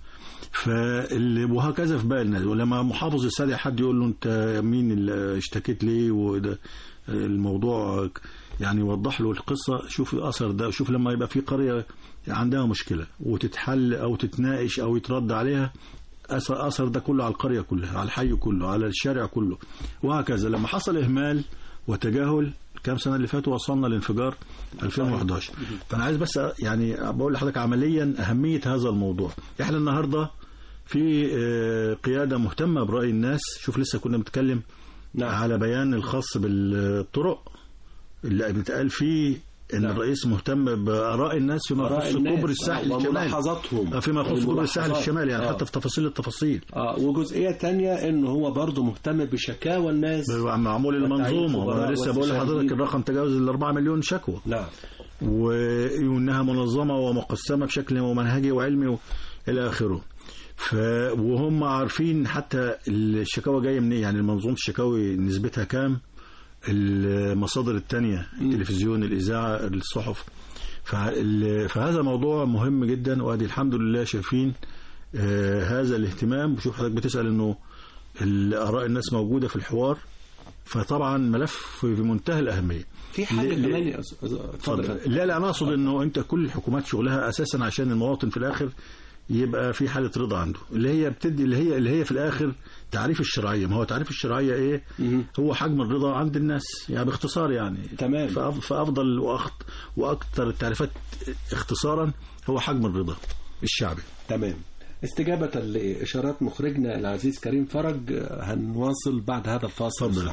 فاللي وهكذا في باقي الناس ولما محافظ يستدعي حد يقول له انت مين اللي اشتكيت ليه وده الموضوع يعني يوضح له القصه شوف الاثر ده شوف لما يبقى في قريه عندها مشكله وتتحل او تتناقش او يترد عليها اثر اثر ده كله على القريه كلها على الحي كله على الشارع كله وهكذا لما حصل اهمال وتجاهل كام سنه اللي فاتوا وصلنا لانفجار 2011 فانا عايز بس يعني بقول لحضرتك عمليا اهميه هذا الموضوع احنا النهارده في آه، قياده مهتمه براي الناس شوف لسه كنا بنتكلم نعم. على بيان الخاص بالطرق اللي بيتقال فيه ان نعم. الرئيس مهتم باراء الناس فيما آراء يخص الناس، كوبري الساحل آه، الشمالي وملاحظاتهم. آه، فيما يخص كوبري الساحل الملاحظات. الشمالي يعني آه. حتى في تفاصيل التفاصيل اه وجزئيه تانية ان هو برضه مهتم بشكاوى الناس بيبقى معمول المنظومه خبراء وانا لسه بقول لحضرتك واستشاريين. الرقم تجاوز ال 4 مليون شكوى نعم و- وانها منظمه ومقسمه بشكل منهجي وعلمي و- الى اخره ف وهم عارفين حتى الشكاوى جايه منين يعني منظومه الشكاوي نسبتها كام المصادر التانية التلفزيون الإذاعة الصحف فال- فهذا موضوع مهم جدا وادي الحمد لله شايفين آه، هذا الاهتمام وشوف حضرتك بتسأل انه الآراء الناس موجودة في الحوار فطبعا ملف في منتهى الأهمية في حاجه ل- ل- كمان يا أستاذ- اتفضل اتفضل لا لا انا اقصد انه انت كل الحكومات شغلها اساسا عشان المواطن في الاخر يبقى في حاله رضا عنده اللي هي بتدي اللي هي اللي هي في الاخر تعريف الشرعيه ما هو تعريف الشرعيه ايه مهم. هو حجم الرضا عند الناس يعني باختصار يعني تمام. فأف- فافضل وأخت واكثر التعريفات اختصارا هو حجم الرضا الشعبي تمام استجابة لإشارات مخرجنا العزيز كريم فرج آه، هنواصل بعد هذا الفاصل اتفضل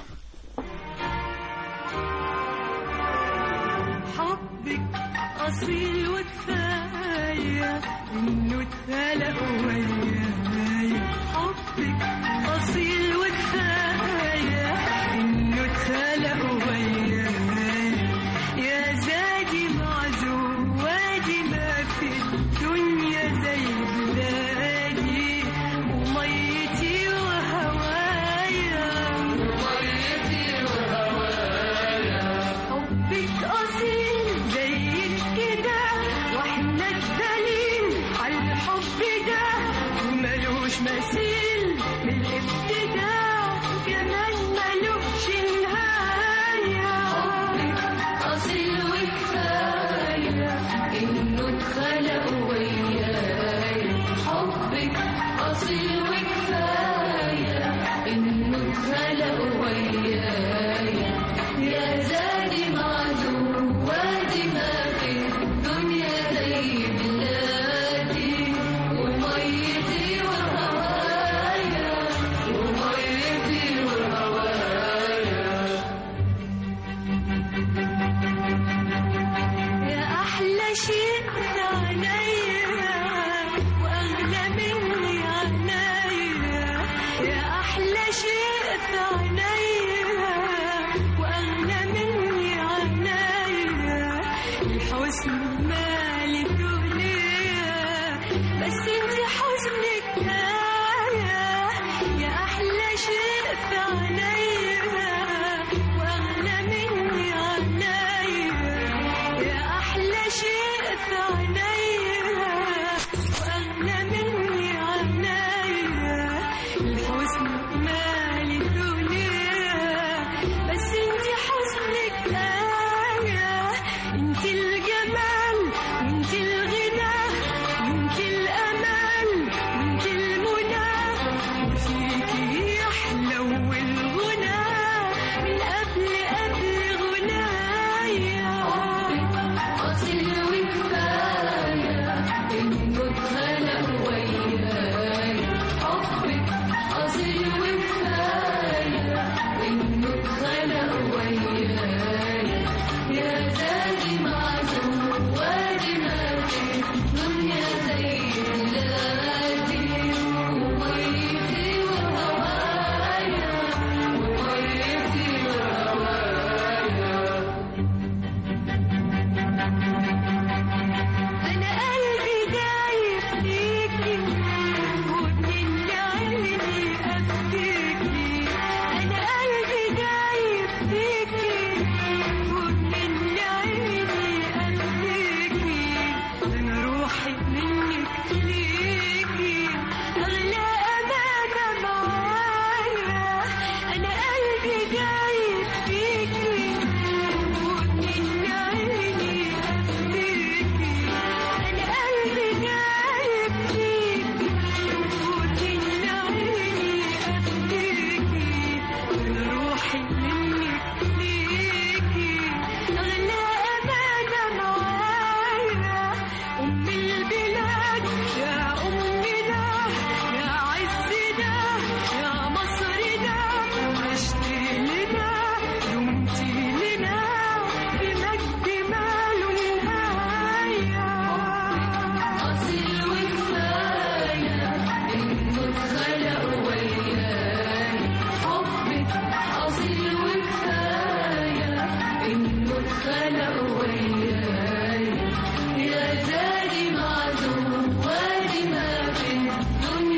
حبك أصيل وكفاية إنه اتخلق وياي حبك أصيل وكفاية إنه اتخلق وياي يا زادي معزوم وادي ما في الدنيا زي بلادي وميتي وهوايا حبك أصيل زيك كده واحنا الدليل على الحب ده وملوش مثيل من الابتداء كمان ملوش نهاية حبك أصيل وكفاية إنه اتخلق وياي حبك أصيل وكفاية إنه اتخلق وياي يا زادي معزوم وادي ما في الدنيا زي بلادي وميتي وهوايا وميتي وهوايا يا أحلى شيء في عينيا وأغلى مني عنايا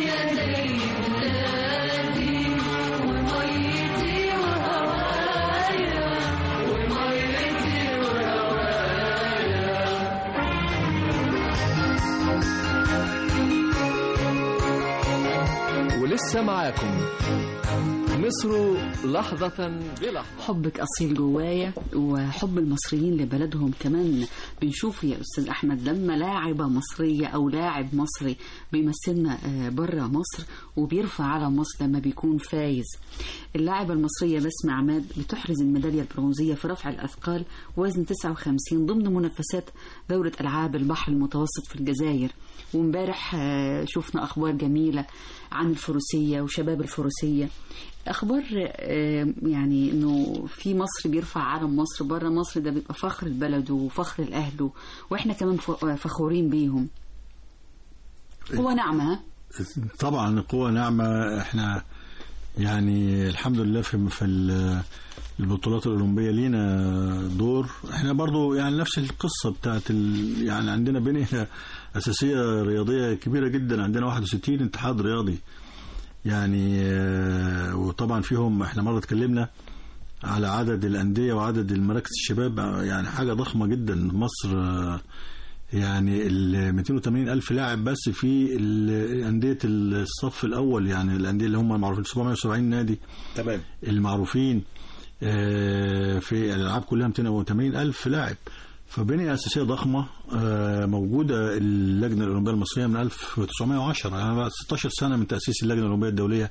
ولسه معاكم مصر لحظة بلحظة حبك أصيل جوايا وحب المصريين لبلدهم كمان بنشوف يا أستاذ أحمد لما لاعبة مصرية أو لاعب مصري بيمثلنا بره مصر وبيرفع على مصر لما بيكون فايز اللاعبة المصرية بسمة عماد بتحرز الميدالية البرونزية في رفع الأثقال وزن 59 ضمن منافسات دورة ألعاب البحر المتوسط في الجزائر وامبارح آه، شفنا أخبار جميلة عن الفروسية وشباب الفروسية اخبار آه، يعني انه في مصر بيرفع علم مصر بره مصر ده بيبقى فخر البلد وفخر الاهل واحنا كمان ف- فخورين بيهم هو نعمه ها؟ طبعا القوة نعمة احنا يعني الحمد لله في في ال- البطولات الأولمبية لينا دور احنا برضو يعني نفس القصة بتاعت ال يعني عندنا بنية أساسية رياضية كبيرة جدا عندنا 61 اتحاد رياضي يعني آه، وطبعا فيهم احنا مرة اتكلمنا على عدد الأندية وعدد المراكز الشباب آه، يعني حاجة ضخمة جدا مصر آه، يعني ال 280 ألف لاعب بس في ال- أندية الصف الأول يعني الأندية اللي هم المعروفين 770 نادي تمام المعروفين آه، في الألعاب كلها 280 ألف لاعب فبنية أساسية ضخمة آه، موجودة اللجنة الأولمبية المصرية من 1910 يعني بعد 16 سنة من تأسيس اللجنة الأولمبية الدولية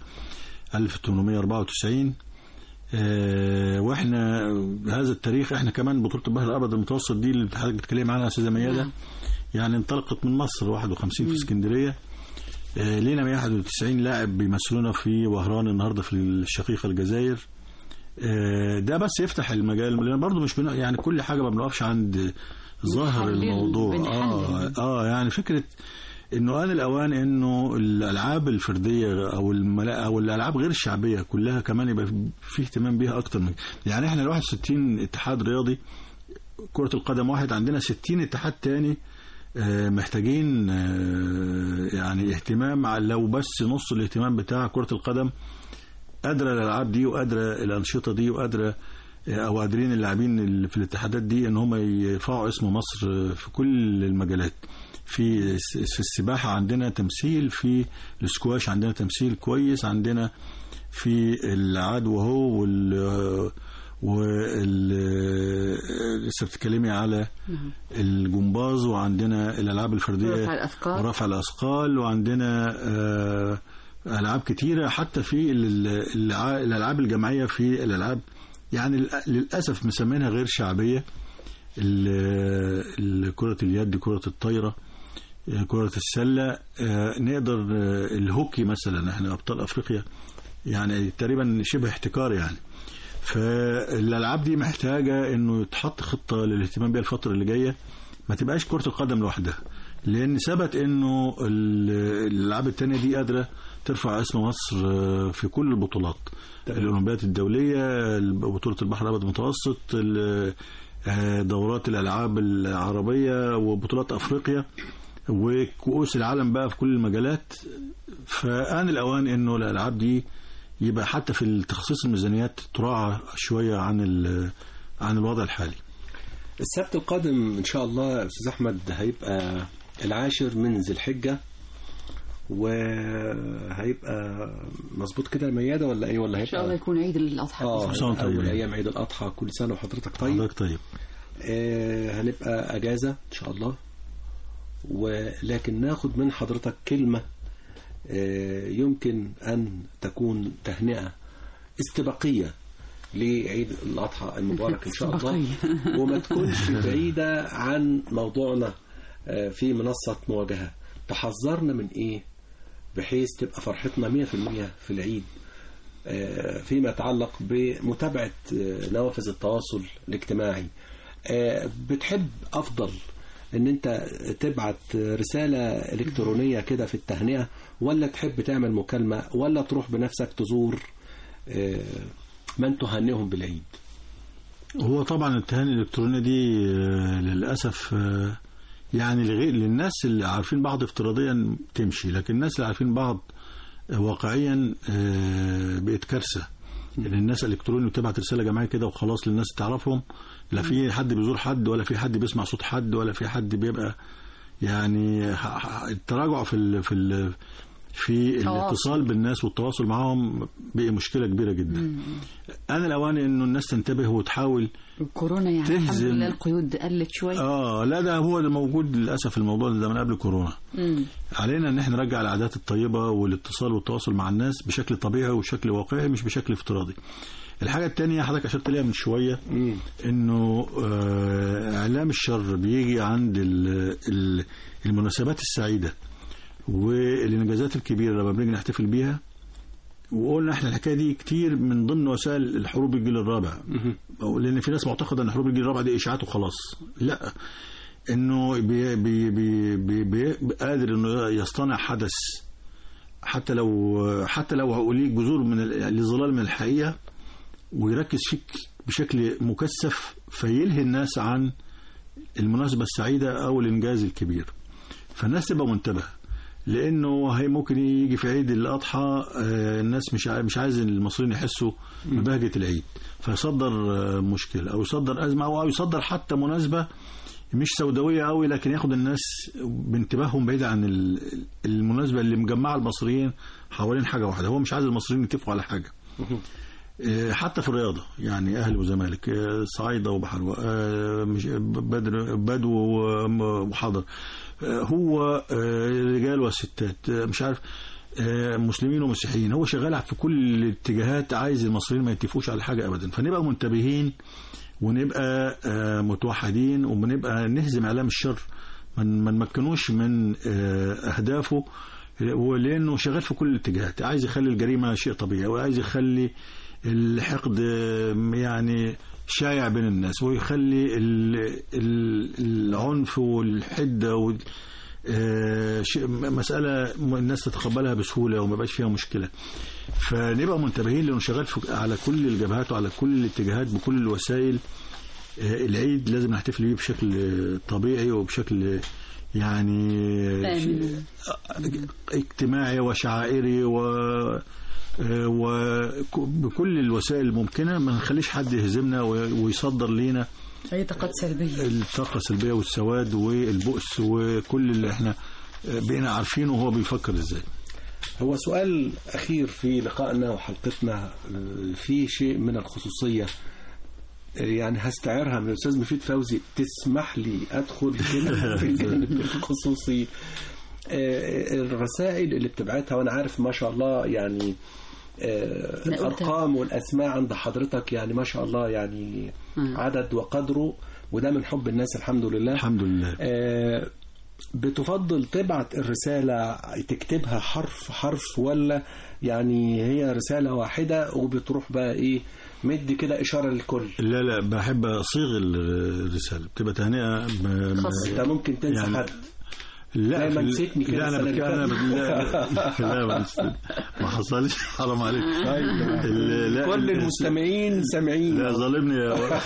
1894 آه، واحنا هذا التاريخ احنا كمان بطولة البحر الأبيض المتوسط دي اللي حضرتك بتتكلم عنها يا أستاذة ميادة نعم. يعني انطلقت من مصر 51 في اسكندرية آه، لينا 191 لاعب بيمثلونا في وهران النهارده في الشقيقة الجزائر آه، ده بس يفتح المجال لان برضه مش بن... يعني كل حاجه ما بنقفش عند ظاهر بنحلل- الموضوع بنحلل. اه اه يعني فكره انه آن الاوان انه الالعاب الفرديه او الملا... او الالعاب غير الشعبيه كلها كمان يبقى في اهتمام بيها اكتر من يعني احنا ال 61 اتحاد رياضي كره القدم واحد عندنا 60 اتحاد تاني آه، محتاجين آه، يعني اهتمام على- لو بس نص الاهتمام بتاع كره القدم قادره الالعاب دي وقادره الانشطه دي وقادره او قادرين اللاعبين اللي في الاتحادات دي ان هم يرفعوا اسم مصر في كل المجالات في في السباحه عندنا تمثيل في السكواش عندنا تمثيل كويس عندنا في العدو هو وال وال لسه بتتكلمي على الجمباز وعندنا الالعاب الفرديه رفع الأثقال. ورفع الاثقال وعندنا آه، العاب كتيره حتى في ال- الع- الالعاب الجماعيه في الالعاب يعني لل- للاسف مسمينها غير شعبيه ال- ال- كره اليد كره الطايره آه، كره السله آه، نقدر آه، الهوكي مثلا احنا ابطال افريقيا يعني تقريبا شبه احتكار يعني فالالعاب دي محتاجه انه يتحط خطه للاهتمام بيها الفتره اللي جايه ما تبقاش كره القدم لوحدها لان ثبت انه ال- الالعاب التانية دي قادره ترفع اسم مصر آه، في كل البطولات الاولمبياد الدوليه بطوله البحر الابيض المتوسط ال- آه، دورات الالعاب العربيه وبطولات افريقيا وكؤوس العالم بقى في كل المجالات فآن الأوان إنه الألعاب دي يبقى حتى في التخصيص الميزانيات تراعى شوية عن ال- عن الوضع الحالي السبت القادم ان شاء الله يا استاذ احمد هيبقى العاشر من ذي الحجه وهيبقى مظبوط كده مياده ولا ايه ولا ان شاء الله هيبقى يكون عيد الاضحى اه بإذن كل سنة وأنتم اول طيبين. ايام عيد الاضحى كل سنه وحضرتك طيب حضرتك طيب آه هنبقى اجازه ان شاء الله ولكن ناخد من حضرتك كلمه آه يمكن ان تكون تهنئه استباقيه لعيد الاضحى المبارك ان شاء الله استباقية. وما تكونش بعيده عن موضوعنا آه في منصه مواجهه تحذرنا من ايه بحيث تبقى فرحتنا 100% في العيد آه، فيما يتعلق بمتابعة آه، نوافذ التواصل الاجتماعي آه، بتحب أفضل ان انت تبعت رسالة الكترونية كده في التهنئة ولا تحب تعمل مكالمة ولا تروح بنفسك تزور آه، من تهنئهم بالعيد هو طبعا التهاني الإلكترونية دي آه، للأسف آه، يعني لغير للناس اللي عارفين بعض افتراضيا تمشي لكن الناس اللي عارفين بعض واقعيا آه، بقت كارثه ان الناس الكتروني بتبعت رساله جماعيه كده وخلاص للناس تعرفهم لا في حد بيزور حد ولا في حد بيسمع صوت حد ولا في حد بيبقى يعني ح- ح- التراجع في ال في ال في تواصل. الاتصال بالناس والتواصل معاهم بقى مشكله كبيره جدا انا الاوان انه الناس تنتبه وتحاول الكورونا يعني الحمد تهزم. لله القيود قلت شويه اه لا ده هو اللي موجود للاسف الموضوع ده من قبل كورونا مم. علينا ان احنا نرجع العادات الطيبه والاتصال والتواصل مع الناس بشكل طبيعي وبشكل واقعي مش بشكل افتراضي الحاجه الثانيه حضرتك اشرت ليها من شويه انه آه، اعلام الشر بيجي عند ال- ال- المناسبات السعيده والانجازات الكبيره لما بنيجي نحتفل بيها وقلنا احنا الحكايه دي كتير من ضمن وسائل الحروب الجيل الرابع أو لان في ناس معتقده ان حروب الجيل الرابع دي اشاعات وخلاص لا انه بي بي بي بي بي قادر انه يصطنع حدث حتى لو حتى لو ليه جذور من ال- لظلال من الحقيقه ويركز فيك بشكل مكثف فيلهي الناس عن المناسبه السعيده او الانجاز الكبير فالناس تبقى منتبهه لانه هي ممكن يجي في عيد الاضحى آه، الناس مش عاي- مش عايز المصريين يحسوا ببهجه العيد فيصدر آه، مشكله او يصدر ازمه او يصدر حتى مناسبه مش سوداويه قوي لكن ياخد الناس بانتباههم بعيد عن ال- المناسبه اللي مجمعه المصريين حوالين حاجه واحده هو مش عايز المصريين يتفقوا على حاجه آه، حتى في الرياضه يعني اهلي وزمالك آه، صعيده وبحر آه، مش بدر بدو وحضر آه، هو آه، رجال وستات آه، مش عارف آه، مسلمين ومسيحيين هو شغال في كل الاتجاهات عايز المصريين ما يتفقوش على حاجه ابدا فنبقى منتبهين ونبقى آه، متوحدين وبنبقى نهزم اعلام الشر ما ما نمكنوش من آه، اهدافه ولانه شغال في كل الاتجاهات عايز يخلي الجريمه شيء طبيعي وعايز يخلي الحقد آه، يعني شايع بين الناس ويخلي ال- ال- العنف والحده وال آه، شيء- مسألة الناس تتقبلها بسهولة وما بقاش فيها مشكلة فنبقى منتبهين لأنه شغال في- على كل الجبهات وعلى كل الاتجاهات بكل الوسائل آه، العيد لازم نحتفل بيه بشكل آه، طبيعي وبشكل آه، يعني آه، آمين. اجتماعي وشعائري و آه، وبكل الوسائل الممكنة ما نخليش حد يهزمنا و- ويصدر لينا اي طاقات سلبيه الطاقة السلبية والسواد والبؤس وكل اللي احنا بقينا عارفينه وهو بيفكر ازاي هو سؤال أخير في لقائنا وحلقتنا آه، في شيء من الخصوصية آه، يعني هستعيرها من الأستاذ مفيد فوزي تسمح لي أدخل كده في الجانب الخصوصي آه، الرسائل اللي بتبعتها وأنا عارف ما شاء الله يعني آه، أنا قلت- الأرقام والأسماء عند حضرتك يعني ما شاء الله يعني مم. عدد وقدره وده من حب الناس الحمد لله الحمد لله آه، بتفضل تبعت الرسالة تكتبها حرف حرف ولا يعني هي رسالة واحدة وبتروح بقى ايه مدي كده إشارة للكل لا لا بحب اصيغ الرسالة بتبقى تهنئة ب- خاصة. انت ممكن تنسى يعني- حد لا دايما في- نسيتني كده لا انا السنة بتكلم اللي انا فاتت. بت- لا لا ما بس- ما حصلش حرام عليك ال- لا كل ال- المستمعين سامعين لا ظالمني يا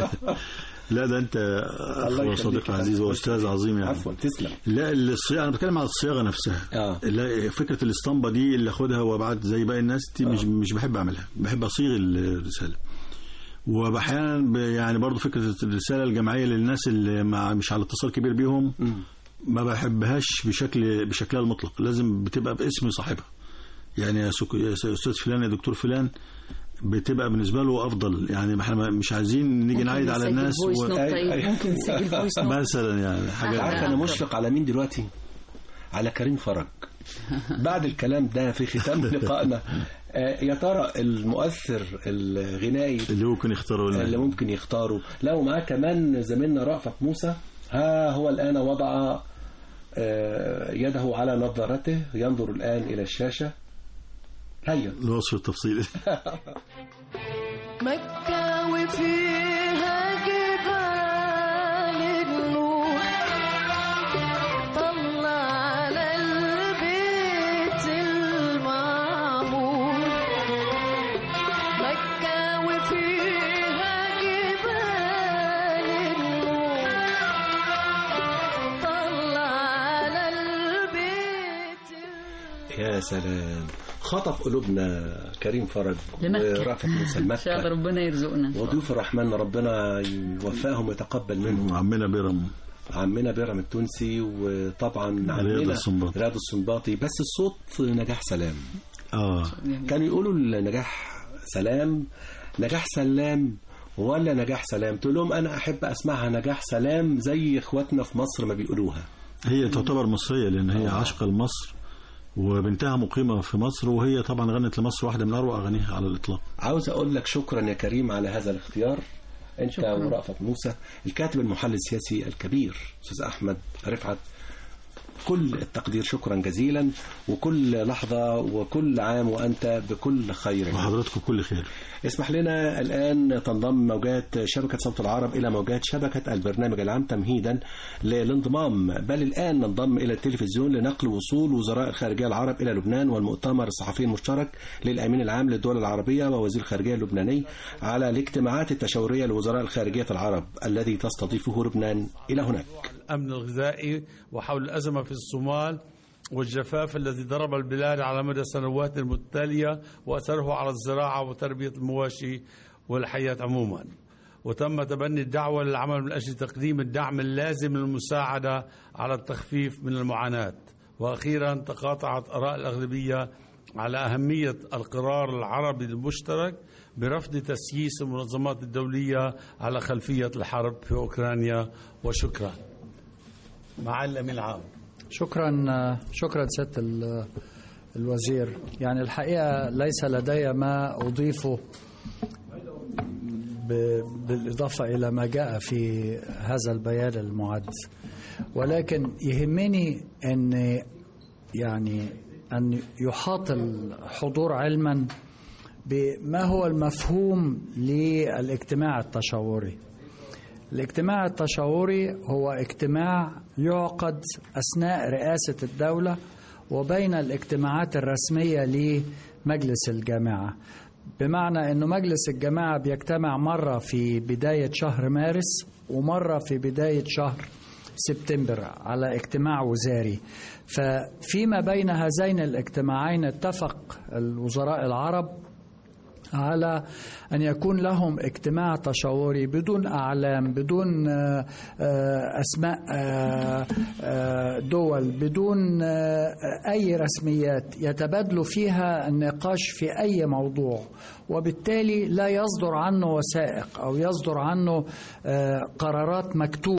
لا ده انت اخ الله وصديق يخليك. عزيز واستاذ عظيم يعني عفوا تسلم لا الصياغه انا بتكلم على الصياغه نفسها اه لا فكره الاسطمبه دي اللي اخدها وابعت زي باقي الناس دي مش آه. مش بحب اعملها بحب اصيغ الرساله واحيانا ب- يعني برضو فكره الرساله الجماعيه للناس اللي مع مش على اتصال كبير بيهم مم. ما بحبهاش بشكل بشكلها المطلق لازم بتبقى باسم صاحبها يعني يا سك- يا استاذ فلان يا دكتور فلان بتبقى بالنسبه له افضل يعني ما احنا مش عايزين نيجي نعيد على الناس فويس و... نوت أي- طيب أي. ممكن تسجل فويس نوت مثلا يعني حاجه عارف انا مشفق على مين دلوقتي على كريم فرج بعد الكلام ده في ختام لقائنا آه، يا ترى المؤثر الغنائي اللي ممكن يختاروا لنا اللي ممكن يختاروا لا ومعاه كمان زميلنا رأفت موسى ها هو الآن وضع آه، يده على نظارته ينظر الآن إلى الشاشة هيا الوصف التفصيلي مكة وفيها جبال النور طلع على البيت المعمور مكة وفيها جبال النور طلع على البيت يا سلام خطف قلوبنا كريم فرج لمكة. ورافت موسى ان شاء الله المكة ربنا يرزقنا وضيوف الرحمن ربنا يوفقهم ويتقبل منهم عمنا بيرم عمنا بيرم التونسي وطبعا رياض عمنا السنباطي. رياض السنباطي بس الصوت نجاح سلام اه كانوا يقولوا النجاح سلام نجاح سلام ولا نجاح سلام تقول لهم انا احب اسمعها نجاح سلام زي اخواتنا في مصر ما بيقولوها هي تعتبر مصرية لأن هي عاشقة لمصر وبنتها مقيمة في مصر وهي طبعا غنت لمصر واحدة من أروع أغانيها على الإطلاق عاوز اقول لك شكرا يا كريم على هذا الاختيار انت شكراً. ورأفت موسى الكاتب المحلل السياسي الكبير استاذ احمد رفعت كل التقدير شكرا جزيلا وكل لحظة وكل عام وأنت بكل خير وحضراتكم كل خير اسمح لنا الآن تنضم موجات شبكة صوت العرب إلى موجات شبكة البرنامج العام تمهيدا للانضمام بل الآن ننضم إلى التلفزيون لنقل وصول وزراء الخارجية العرب إلى لبنان والمؤتمر الصحفي المشترك للأمين العام للدول العربية ووزير الخارجية اللبناني على الاجتماعات التشاورية لوزراء الخارجية العرب الذي تستضيفه لبنان إلى هناك الأمن الغذائي وحول الأزمة في الصومال والجفاف الذي ضرب البلاد على مدى السنوات المتتالية وأثره على الزراعة وتربية المواشي والحياة عموما وتم تبني الدعوة للعمل من أجل تقديم الدعم اللازم للمساعدة على التخفيف من المعاناة وأخيرا تقاطعت آراء الأغلبية على أهمية القرار العربي المشترك برفض تسييس المنظمات الدولية على خلفية الحرب في أوكرانيا وشكرا مع الأمين العام شكرا شكرا سياده ال- الوزير يعني الحقيقه ليس لدي ما اضيفه ب- بالاضافه الى ما جاء في هذا البيان المعد ولكن يهمني ان يعني ان يحاط الحضور علما بما هو المفهوم للاجتماع التشاوري الاجتماع التشاوري هو اجتماع يعقد اثناء رئاسه الدوله وبين الاجتماعات الرسميه لمجلس الجامعه بمعنى انه مجلس الجامعه بيجتمع مره في بدايه شهر مارس ومره في بدايه شهر سبتمبر على اجتماع وزاري ففيما بين هذين الاجتماعين اتفق الوزراء العرب على أن يكون لهم اجتماع تشاوري بدون أعلام بدون آه، آه، أسماء آه، آه، دول بدون آه، أي رسميات يتبادلوا فيها النقاش في أي موضوع وبالتالي لا يصدر عنه وثائق أو يصدر عنه آه، قرارات مكتوبة